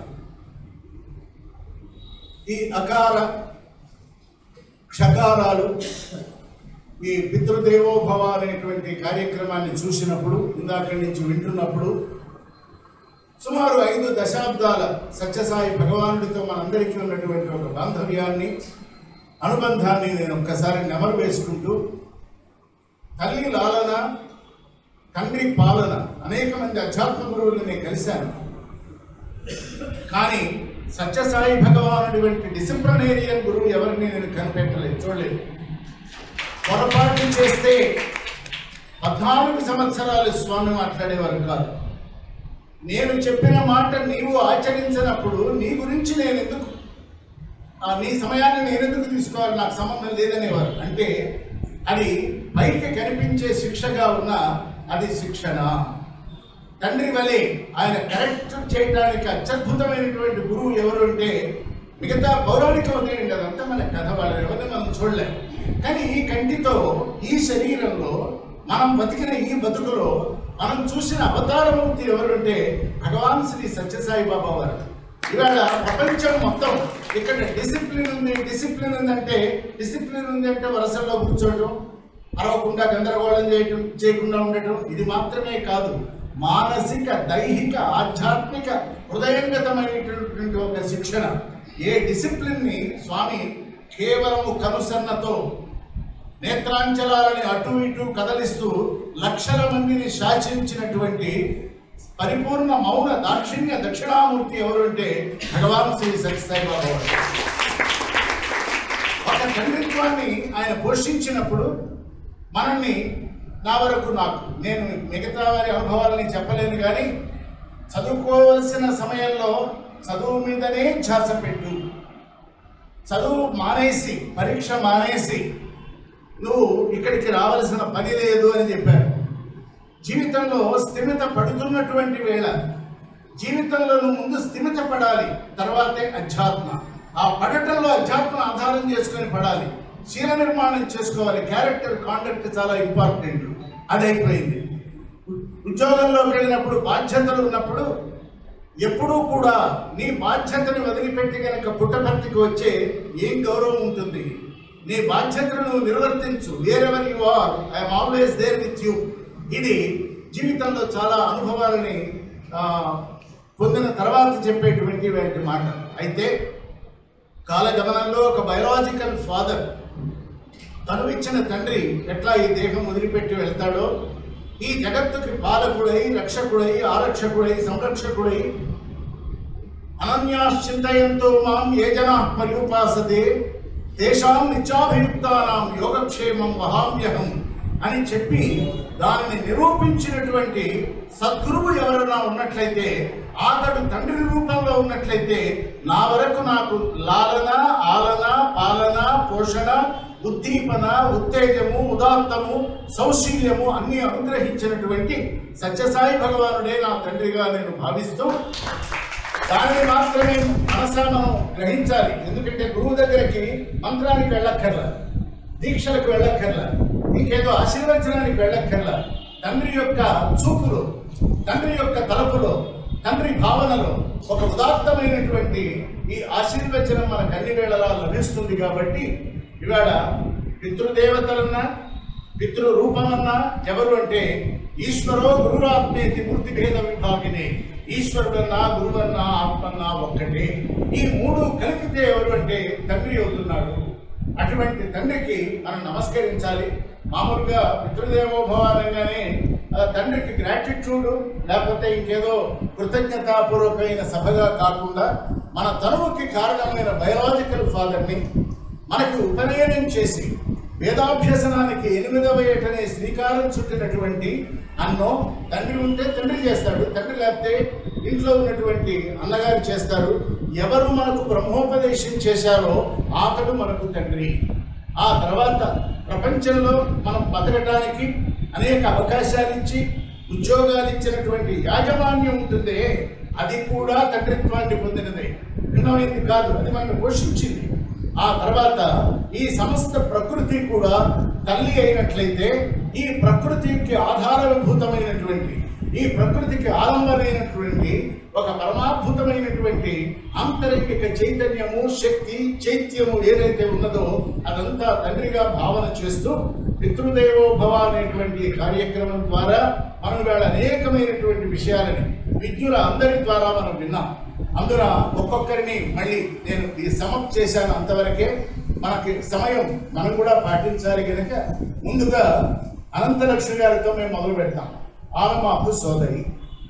ఈ అకార క్షకారాలు ఈ పితృదేవోభవ అనేటువంటి కార్యక్రమాన్ని చూసినప్పుడు ఇందాక నుంచి వింటున్నప్పుడు సుమారు ఐదు దశాబ్దాల సత్యసాయి భగవానుడితో మనందరికీ ఉన్నటువంటి ఒక బాంధవ్యాన్ని అనుబంధాన్ని నేను ఒక్కసారి నెమరు వేసుకుంటూ తల్లి లాలన తండ్రి పాలన అనేక మంది అధ్యాత్మ గురువులు నేను కలిశాను కానీ సత్యసాయి భగవానుడి వంటి డిసిప్లినేరియన్ గురువు ఎవరిని నేను కనిపెట్టలేదు చూడలేదు పొరపాటు చేస్తే పద్నాలుగు సంవత్సరాలు స్వామి మాట్లాడేవారు కాదు నేను చెప్పిన మాట నీవు ఆచరించినప్పుడు నీ గురించి నేను ఎందుకు ఆ నీ సమయాన్ని నేను ఎందుకు తీసుకోవాలి నాకు సంబంధం లేదనేవారు అంటే అది పైకి కనిపించే శిక్షగా ఉన్న అది శిక్షణ తండ్రి వలె ఆయన కరెక్ట్ చేయడానికి అత్యద్భుతమైనటువంటి గురువు ఎవరు అంటే మిగతా పౌరాణికం వదిలేయండి అదంతా మన కథ వాళ్ళు ఎవరిని మనం చూడలేం కానీ ఈ కంటితో ఈ శరీరంలో మనం బతికిన ఈ బతుకులో మనం చూసిన అవతారమూర్తి ఎవరుంటే భగవాన్ శ్రీ సత్యసాయి బాబా వారు ఇవాళ ప్రపంచం మొత్తం ఇక్కడ డిసిప్లిన్ ఉంది డిసిప్లిన్ ఉందంటే డిసిప్లిన్ ఉంది అంటే వరుసల్లో కూర్చోవటం అరవకుండా గందరగోళం చేయటం చేయకుండా ఉండటం ఇది మాత్రమే కాదు మానసిక దైహిక ఆధ్యాత్మిక హృదయంగతమైనటువంటి ఒక శిక్షణ ఏ డిసిప్లిన్ ని స్వామి కేవలము కనుసన్నతో నేత్రాంచలాలని అటు ఇటు కదలిస్తూ లక్షల మందిని శాసించినటువంటి పరిపూర్ణ మౌన దాక్షిణ్య దక్షిణామూర్తి ఎవరు అంటే భగవాన్ శ్రీ సత్యసాయి బాబా వారు. ఒక తండ్రిత్వాన్ని ఆయన పోషించినప్పుడు మనల్ని నా వరకు నాకు నేను మిగతా వారి అనుభవాలని చెప్పలేను కానీ చదువుకోవలసిన సమయంలో చదువు మీదనే ధ్యాస పెట్టు చదువు మానేసి పరీక్ష మానేసి నువ్వు ఇక్కడికి రావాల్సిన పని లేదు అని చెప్పారు జీవితంలో స్థిమిత పడుతున్నటువంటి వేళ జీవితంలో నువ్వు ముందు స్థిమిత పడాలి తర్వాతే అధ్యాత్మ ఆ పడటంలో అధ్యాత్మ ఆధారం చేసుకొని పడాలి శీల నిర్మాణం చేసుకోవాలి క్యారెక్టర్ కాండక్ట్ చాలా ఇంపార్టెంట్ అది అయిపోయింది ఉద్యోగంలోకి వెళ్ళినప్పుడు బాధ్యతలు ఉన్నప్పుడు ఎప్పుడూ కూడా నీ బాధ్యతను వదిలిపెట్టి కనుక పుట్టపర్తికి వచ్చే ఏం గౌరవం ఉంటుంది నీ బాధ్యతను నువ్వు నిర్వర్తించు wherever you are I'm always there with you ఇది జీవితంలో చాలా అనుభవాలని ఆ, పొందిన తర్వాత చెప్పేటువంటి వాటి మాట అయితే కాలగమనంలో ఒక బయలాజికల్ ఫాదర్ తను ఇచ్చిన తండ్రి ఎట్లా ఈ దేహం వదిలిపెట్టి వెళ్తాడో ఈ జగత్తుకి పాలకుడై రక్షకుడై ఆరక్షకుడై సంరక్షకుడై అనన్యాశ్చింతయంతో మాం ఏ జనా పర్యుపాసతే తేషాం నిత్యాభియుక్తానాం యోగక్షేమం వహామ్యహం అని చెప్పి దానిని నిరూపించినటువంటి సద్గురువు ఎవరైనా ఉన్నట్లయితే అతడు తండ్రి రూపంలో ఉన్నట్లయితే నా వరకు నాకు లాలన ఆలన పాలన పోషణ ఉద్దీపన ఉత్తేజము ఉదాత్తము సౌశీల్యము అన్ని అనుగ్రహించినటువంటి సత్యసాయి భగవానుడే నా తండ్రిగా నేను భావిస్తూ దానిని మాత్రమే మనసా మనం గ్రహించాలి ఎందుకంటే గురువు దగ్గరికి మంత్రానికి వెళ్ళక్కర్లా దీక్షలకు వెళ్ళక్కర్లా ఇంకేదో ఆశీర్వచనానికి వెళ్ళక్కర్లా తండ్రి యొక్క చూపులో తండ్రి యొక్క తలపులో తండ్రి భావనలో ఒక ఉదాత్తమైనటువంటి ఈ ఆశీర్వచనం మనకు అన్ని వేళలా లభిస్తుంది కాబట్టి ఇవాళ పితృదేవతలన్నా పితృ రూపమన్నా ఎవరు అంటే ఈశ్వరో గురురాత్మేతి మూర్తి భేద విభాగిని ఈశ్వరుడన్నా గురువన్నా ఆత్మన్నా ఒక్కటే ఈ మూడు కలిపితే ఎవరు అంటే తండ్రి అవుతున్నాడు అటువంటి తండ్రికి మనం నమస్కరించాలి మామూలుగా పితృదేవోభవ అనగానే ఆ తండ్రికి గ్రాటిట్యూడ్ లేకపోతే ఇంకేదో కృతజ్ఞతాపూర్వకమైన సభగా కాకుండా మన తనువుకి కారణమైన బయలాజికల్ ఫాదర్ని మనకి ఉపనయనం చేసి వేదాభ్యసనానికి ఎనిమిదవ ఏటనే శ్రీకారం చుట్టినటువంటి అన్నో తండ్రి ఉంటే తండ్రి చేస్తాడు తండ్రి లేకపోతే ఇంట్లో ఉన్నటువంటి అన్నగారు చేస్తారు ఎవరు మనకు బ్రహ్మోపదేశం చేశారో ఆతడు మనకు తండ్రి ఆ తర్వాత ప్రపంచంలో మనం బతకడానికి అనేక అవకాశాలు ఇచ్చి ఉద్యోగాలు ఇచ్చినటువంటి యాజమాన్యం ఉంటుందే అది కూడా తండ్రిత్వాన్ని పొందినదే భిన్నమైంది కాదు అది మనల్ని పోషించింది ఆ తర్వాత ఈ సమస్త ప్రకృతి కూడా తల్లి అయినట్లయితే ఈ ప్రకృతికి ఆధారభూతమైనటువంటి ఈ ప్రకృతికి ఆలంబనైనటువంటి ఒక పరమాద్భుతమైనటువంటి ఆంతరిక చైతన్యము శక్తి చైత్యము ఏదైతే ఉన్నదో అదంతా తండ్రిగా భావన చేస్తూ పితృదేవో భవ అనేటువంటి కార్యక్రమం ద్వారా మనం ఇవాళ అనేకమైనటువంటి విషయాలని విద్యుల అందరి ద్వారా మనం విన్నాం అందున ఒక్కొక్కరిని మళ్ళీ నేను ఈ సమప్ చేశాను అంతవరకే మనకి సమయం మనం కూడా పాటించాలి కనుక ముందుగా అనంతలక్ష్మి గారితో మేము మొదలు పెడతాం ఆమె మాకు సోదరి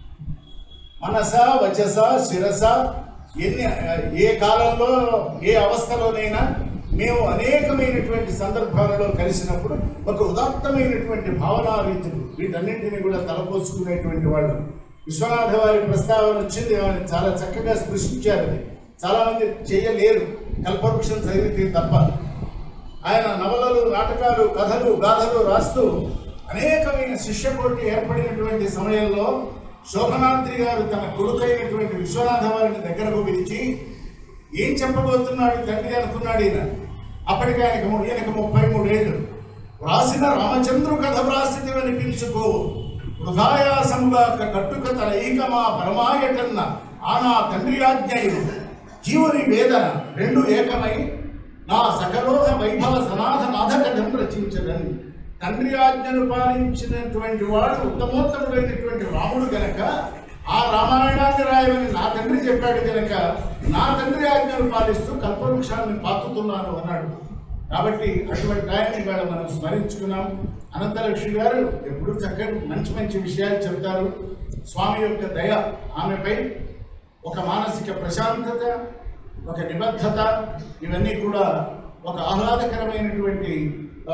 మనస వచస శిరస ఎన్ని ఏ కాలంలో ఏ అవస్థలోనైనా మేము అనేకమైనటువంటి సందర్భాలలో కలిసినప్పుడు ఒక ఉదాత్తమైనటువంటి భావనా రీతులు వీటన్నింటినీ కూడా తలపోసుకునేటువంటి వాళ్ళు విశ్వనాథ వారి ప్రస్తావన వచ్చింది ఆయన చాలా చక్కగా స్పృశించారు అది చాలా మంది చేయలేరు కల్పవృక్షం చదివితే తప్ప ఆయన నవలలు నాటకాలు కథలు గాథలు రాస్తూ అనేకమైన శిష్యకోటి ఏర్పడినటువంటి సమయంలో శోభనాద్రి గారు తన కొడుకైనటువంటి విశ్వనాథ వారిని దగ్గరకు పిలిచి ఏం చెప్పబోతున్నాడు తండ్రి అనుకున్నాడు ఈయన అప్పటికి ఆయనకు ము- ఈయనకు ముప్పై మూడేళ్ళు వ్రాసిన రామచంద్రు కథ వ్రాసితివని పిలుచుకో వృధాయాసముగా కట్టుక తన ఈకమా పరమాయటన్న ఆనా తండ్రి ఆజ్ఞయుడు జీవుని వేదన రెండు ఏకమై నా సకలోహ వైభవ సనాథ నాథ కథను రచించదని తండ్రి ఆజ్ఞను పాలించినటువంటి వాడు ఉత్తమోత్తముడైనటువంటి రాముడు గనక ఆ రామాయణాన్ని రాయమని నా తండ్రి చెప్పాడు గనక నా తండ్రి ఆజ్ఞను పాలిస్తూ కల్పవృక్షాన్ని పాతుతున్నాను అన్నాడు కాబట్టి అటువంటి ఆయన ఇవాళ మనం స్మరించుకున్నాం అనంతలక్ష్మి గారు ఎప్పుడు చక్కటి మంచి మంచి విషయాలు చెప్తారు స్వామి యొక్క దయ ఆమెపై ఒక మానసిక ప్రశాంతత ఒక నిబద్ధత ఇవన్నీ కూడా ఒక ఆహ్లాదకరమైనటువంటి ఆ,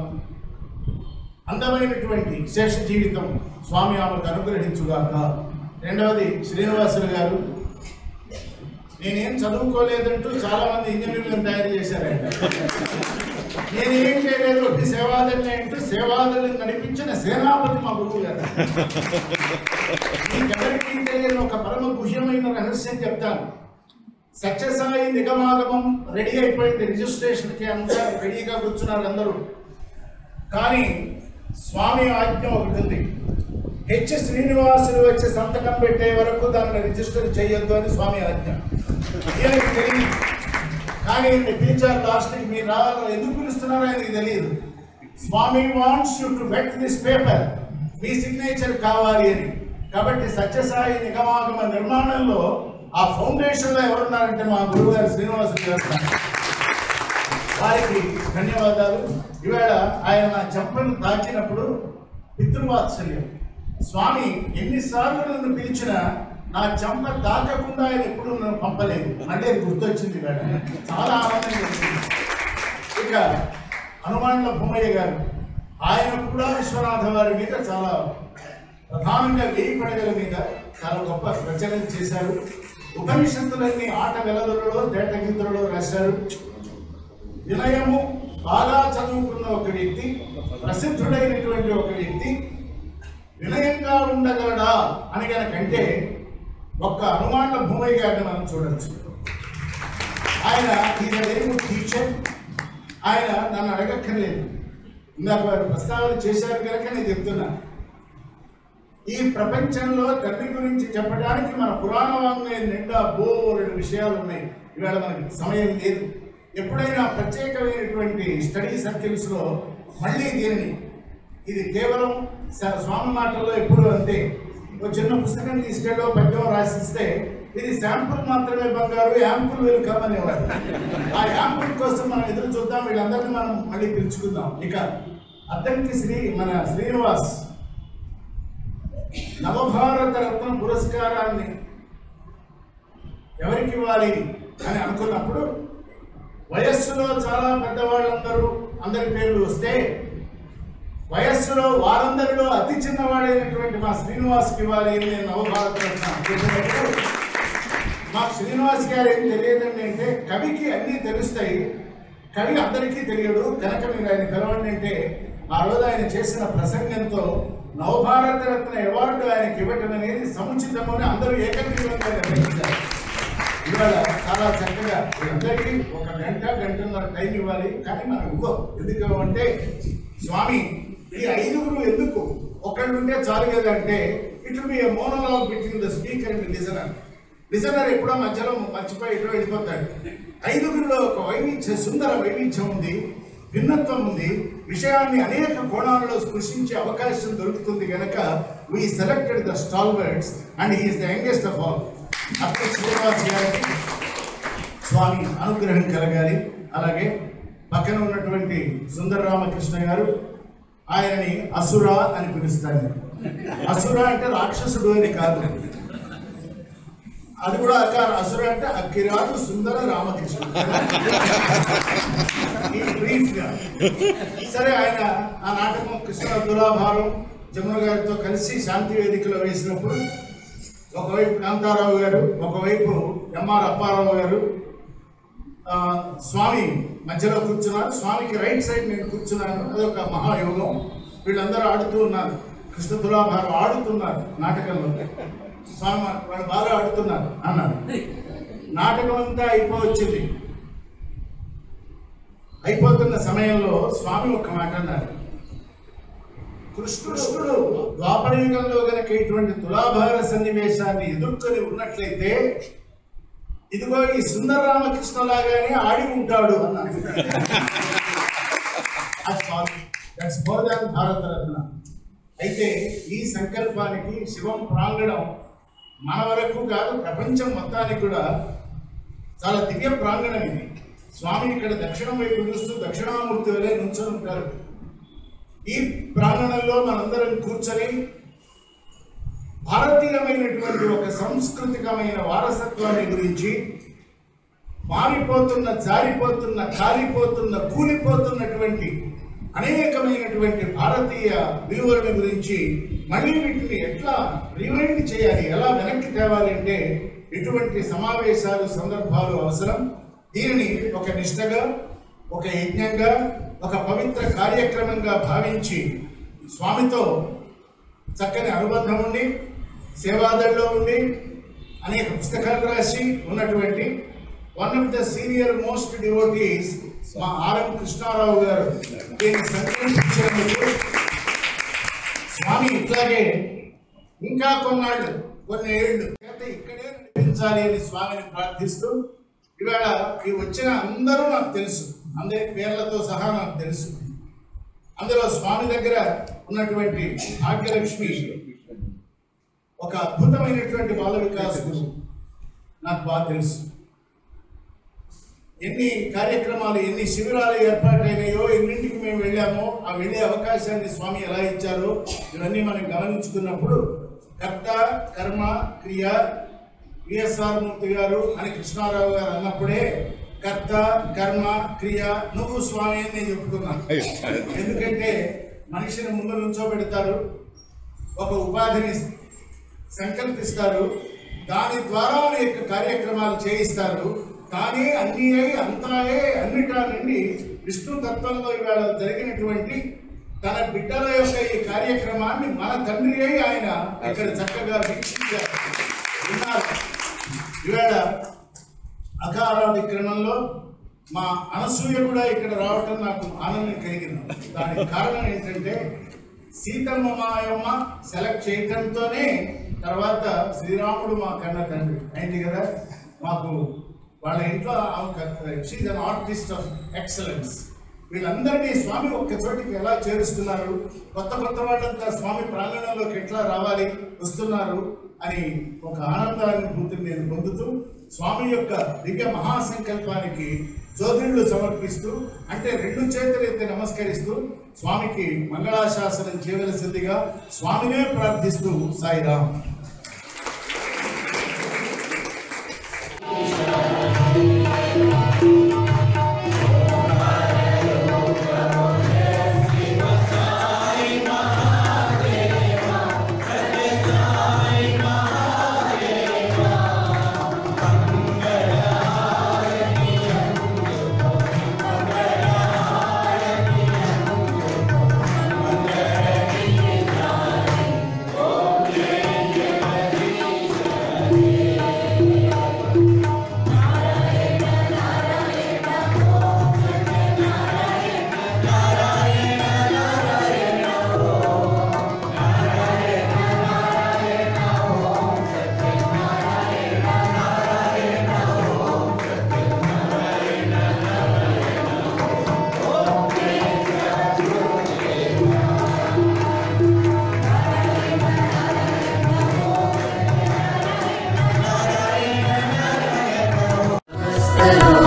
అందమైనటువంటి శేష జీవితం స్వామి ఆమెకు అనుగ్రహించుగాక రెండవది శ్రీనివాసులు గారు నేనేం చదువుకోలేదంటూ చాలా మంది ఇంజనీర్లను తయారు చేశారంట నేనేం చేయలేదు ఒకటి సేవాదళి అంటూ సేవాదళిని నడిపించిన సేనాపతి మా గురువు గారు మీకెవరికీ తెలియని ఒక పరమ గుహ్యమైన రహస్యం చెప్తాను సత్యసాయి నిగమాగమం రెడీ అయిపోయింది రిజిస్ట్రేషన్కి అంతా రెడీగా కూర్చున్నారు అందరూ కానీ స్వామి ఆజ్ఞ ఒకటి ఉంది హెచ్ శ్రీనివాసులు వచ్చి సంతకం పెట్టే వరకు దాన్ని రిజిస్టర్ చేయొద్దు అని స్వామి ఆజ్ఞ ఈయనకి తెలియదు కానీ ఈయన్ని పిలిచారు లాస్ట్కి మీరు రావాలి ఎందుకు పిలుస్తున్నారో ఆయనకి తెలియదు Swami wants you to bet this paper మీ సిగ్నేచర్ కావాలి అని కాబట్టి సత్యసాయి నిగమాగమ నిర్మాణంలో ఆ ఫౌండేషన్లో ఎవరున్నారంటే మా గురువు గారు శ్రీనివాసులు గారు ఉన్నారు. వారికి ధన్యవాదాలు ఈవేళ ఆయన నా చెంపను తాకినప్పుడు పితృవాత్సల్యం స్వామి ఎన్నిసార్లు నన్ను పిలిచినా నా చెంప తాకకుండా ఆయన ఎప్పుడు నన్ను పంపలేదు అంటే అది గుర్తొచ్చింది ఈవేళ చాలా ఆనందంగా వచ్చింది ఇక హనుమాన్ల బొమ్మయ్య గారు ఆయన కూడా విశ్వనాథ వారి మీద చాలా ప్రధానంగా వేయి పడగల మీద చాలా గొప్ప రచనలు చేశారు ఉపనిషత్తులన్నీ ఆట వెలదులలో తేటగీతులలో రాశారు వినయము బాగా చదువుకున్న ఒక వ్యక్తి ప్రసిద్ధుడైనటువంటి ఒక వ్యక్తి వినయంగా ఉండగలడా అని కనుకంటే ఒక్క అనుమాన భూమయ్య గారిని మనం చూడొచ్చు ఆయన ఈజ్ వెరీ గుడ్ టీచర్ ఆయన నన్ను అడగక్కర్లేదు ఇందాక వారు ప్రస్తావన చేశారు కనుక నేను చెప్తున్నా ఈ ప్రపంచంలో తండ్రి గురించి చెప్పడానికి మన పురాణ వాంగ్మయం నిండా బోరెడు విషయాలు ఉన్నాయి ఇవాళ మనకి సమయం లేదు ఎప్పుడైనా ప్రత్యేకమైనటువంటి స్టడీ సర్కిల్స్లో మళ్ళీ దీనిని ఇది కేవలం స- స్వామి మాటల్లో ఎప్పుడు అంతే ఒక చిన్న పుస్తకం తీసుకెళ్ళో పద్యం రాసిస్తే ఇది శాంపుల్ మాత్రమే బంగారు యాంపుల్ వెల్కమ్ అనేవారు ఆ యాంపుల్ కోసం మనం ఎదురు చూద్దాం వీళ్ళందరినీ మనం మళ్ళీ పిలుచుకుందాం ఇక అద్దంకి శ్రీ మన శ్రీనివాస్ నవభారత రత్న పురస్కారాన్ని ఎవరికి ఇవ్వాలి అని అనుకున్నప్పుడు వయస్సులో చాలా పెద్దవాళ్ళందరూ అందరి పేర్లు వస్తే వయస్సులో వారందరిలో అతి చిన్నవాడైనటువంటి మా శ్రీనివాస్కి ఇవ్వాలి అని నేను నవభారత రత్న చెప్పినప్పుడు మా శ్రీనివాస్ గారు ఏం తెలియదండి అంటే కవికి అన్నీ తెలుస్తాయి కవి అందరికీ తెలియడు కనుక మీరు ఆయన పిలవండి అంటే ఆ రోజు ఆయన చేసిన ప్రసంగంతో నవభారత రత్న అవార్డు ఆయనకి ఇవ్వటం అనేది సముచితము అని అందరూ ఏకగ్రీవంగా నిర్ణయించారు ఇవాళ చాలా చక్కగా వీళ్ళందరికీ ఒక గంట గంటన్నర టైం ఇవ్వాలి కానీ మనం ఇవ్వం ఎందుకు అంటే స్వామి ఈ ఐదుగురు ఎందుకు ఒకళ్ళు ఉంటే చాలు కదా అంటే it be monologue between the speaker and listener listener ఎప్పుడో మధ్యలో మర్చిపోయి ఇటు వెళ్ళిపోతాడు ఐదుగురిలో ఒక వైవిధ్య సుందర వైవిధ్యం ఉంది భిన్నత్వం ఉంది విషయాన్ని అనేక కోణాలలో స్పృశించే అవకాశం దొరుకుతుంది కనుక we selected the stalwarts and he's the youngest of all అప్పుడు శ్రీనివాస్ గారికి స్వామి అనుగ్రహం కలగాలి అలాగే పక్కన ఉన్నటువంటి సుందర రామకృష్ణ గారు ఆయనని అసుర అని పిలుస్తాను అసుర అంటే రాక్షసుడు అని కాదు అది కూడా అక్క అసుర అంటే అక్కిరాజు సుందర రామకృష్ణ ఈ బ్రీఫ్ గా సరే ఆయన ఆ నాటకం కృష్ణ తులాభారం జమున గారితో కలిసి శాంతి వేదికలో వేసినప్పుడు ఒకవైపు కాంతారావు గారు ఒకవైపు ఎంఆర్ అప్పారావు గారు ఆ, స్వామి మధ్యలో కూర్చున్నారు స్వామికి రైట్ సైడ్ నేను కూర్చున్నాను అదొక మహాయోగం వీళ్ళందరూ ఆడుతూ ఉన్నారు కృష్ణ తులాభారం ఆడుతున్నారు నాటకంలో స్వామి వాళ్ళు బాగా ఆడుతున్నారు అన్నారు నాటకం అంతా అయిపోవచ్చింది అయిపోతున్న సమయంలో స్వామి ఒక మాట అన్నారు కృష్ణుడు ద్వాపరయుగంలో గనక ఇటువంటి తులాభార సన్నివేశాన్ని ఎదుర్కొని ఉన్నట్లయితే ఇదిగో ఈ సుందర రామకృష్ణ లాగానే ఆడి ఉంటాడు అన్నాడు దట్స్ మోర్ దాన్ భారతరత్న అయితే ఈ సంకల్పానికి శివం ప్రాంగణం మన వరకు కాదు ప్రపంచం మొత్తానికి కూడా చాలా దివ్య ప్రాంగణం ఇది స్వామి ఇక్కడ దక్షిణం వైపు చూస్తూ దక్షిణామూర్తి వలె నుంచొని ఉంటారు ఈ ప్రాంగణంలో మనందరం కూర్చొని భారతీయమైనటువంటి ఒక సాంస్కృతికమైన వారసత్వాన్ని గురించి మారిపోతున్న జారిపోతున్న కాలిపోతున్న కూలిపోతున్నటువంటి అనేకమైనటువంటి భారతీయ విలువల గురించి మళ్ళీ వీటిని ఎట్లా రిమైండ్ చేయాలి ఎలా వెనక్కి తేవాలి అంటే ఇటువంటి సమావేశాలు సందర్భాలు అవసరం దీనిని ఒక నిష్టగా ఒక యజ్ఞంగా ఒక పవిత్ర కార్యక్రమంగా భావించి స్వామితో చక్కని అనుబంధం ఉండి సేవాదల్లో ఉండి అనేక పుస్తకాలు రాసి ఉన్నటువంటి one of the senior most devotees మా ఆర్ఎం కృష్ణారావు గారు దీన్ని సంకల్పించినందుకు స్వామి ఇట్లాగే ఇంకా కొన్నాళ్ళు కొన్ని ఏళ్ళు అయితే ఇక్కడే నడిపించాలి అని స్వామిని ప్రార్థిస్తూ ఇవాళ ఈ వచ్చిన అందరూ నాకు తెలుసు అందరి పేర్లతో సహా నాకు తెలుసు అందులో స్వామి దగ్గర ఉన్నటువంటి భాగ్యలక్ష్మి ఒక అద్భుతమైనటువంటి బాల వికాస్ గురువు నాకు బాగా తెలుసు ఎన్ని కార్యక్రమాలు ఎన్ని శిబిరాలు ఏర్పాటైనాయో ఎన్నింటికి మేము వెళ్ళామో ఆ వెళ్ళే అవకాశాన్ని స్వామి ఎలా ఇచ్చారో ఇవన్నీ మనం గమనించుకున్నప్పుడు కర్త కర్మ క్రియ విఎస్ఆర్ మూర్తి గారు అని కృష్ణారావు గారు అన్నప్పుడే కర్త కర్మ క్రియ నువ్వు స్వామి అని నేను చెప్పుకున్నాను ఎందుకంటే మనిషిని ముందు నుంచోబెడతారు ఒక ఉపాధిని సంకల్పిస్తారు దాని ద్వారా అనేక కార్యక్రమాలు చేయిస్తారు కానీ అన్ని అయి అంతాయే అన్నిటా నుండి విష్ణు తత్వంలో ఇవాళ జరిగినటువంటి తన బిడ్డల యొక్క ఈ కార్యక్రమాన్ని మన తండ్రి అయి ఆయన ఇక్కడ చక్కగా వీక్షించారు విన్నారు ఇవాళ అకారాది క్రమంలో మా అనసూయ కూడా ఇక్కడ రావటం నాకు ఆనందం కలిగింది దానికి కారణం ఏంటంటే సీతమ్మ మాయమ్మ సెలెక్ట్ చేయటంతోనే తర్వాత శ్రీరాముడు మా కన్న తండ్రి అయింది కదా మాకు వాళ్ళ ఇంట్లో she's an artist of excellence వీళ్ళందరినీ స్వామి ఒక్క చోటికి ఎలా చేరుస్తున్నారు కొత్త కొత్త వాళ్ళంతా స్వామి ప్రాంగణంలోకి ఎట్లా రావాలి వస్తున్నారు అని ఒక ఆనందాన్ని భూతిని నేను పొందుతూ స్వామి యొక్క దివ్య మహాసంకల్పానికి జోదిళ్ళు సమర్పిస్తూ అంటే రెండు చేతులైతే నమస్కరిస్తూ స్వామికి మంగళాశాసనం చేయవలసిందిగా స్వామినే ప్రార్థిస్తూ సాయిరామ్
Hello.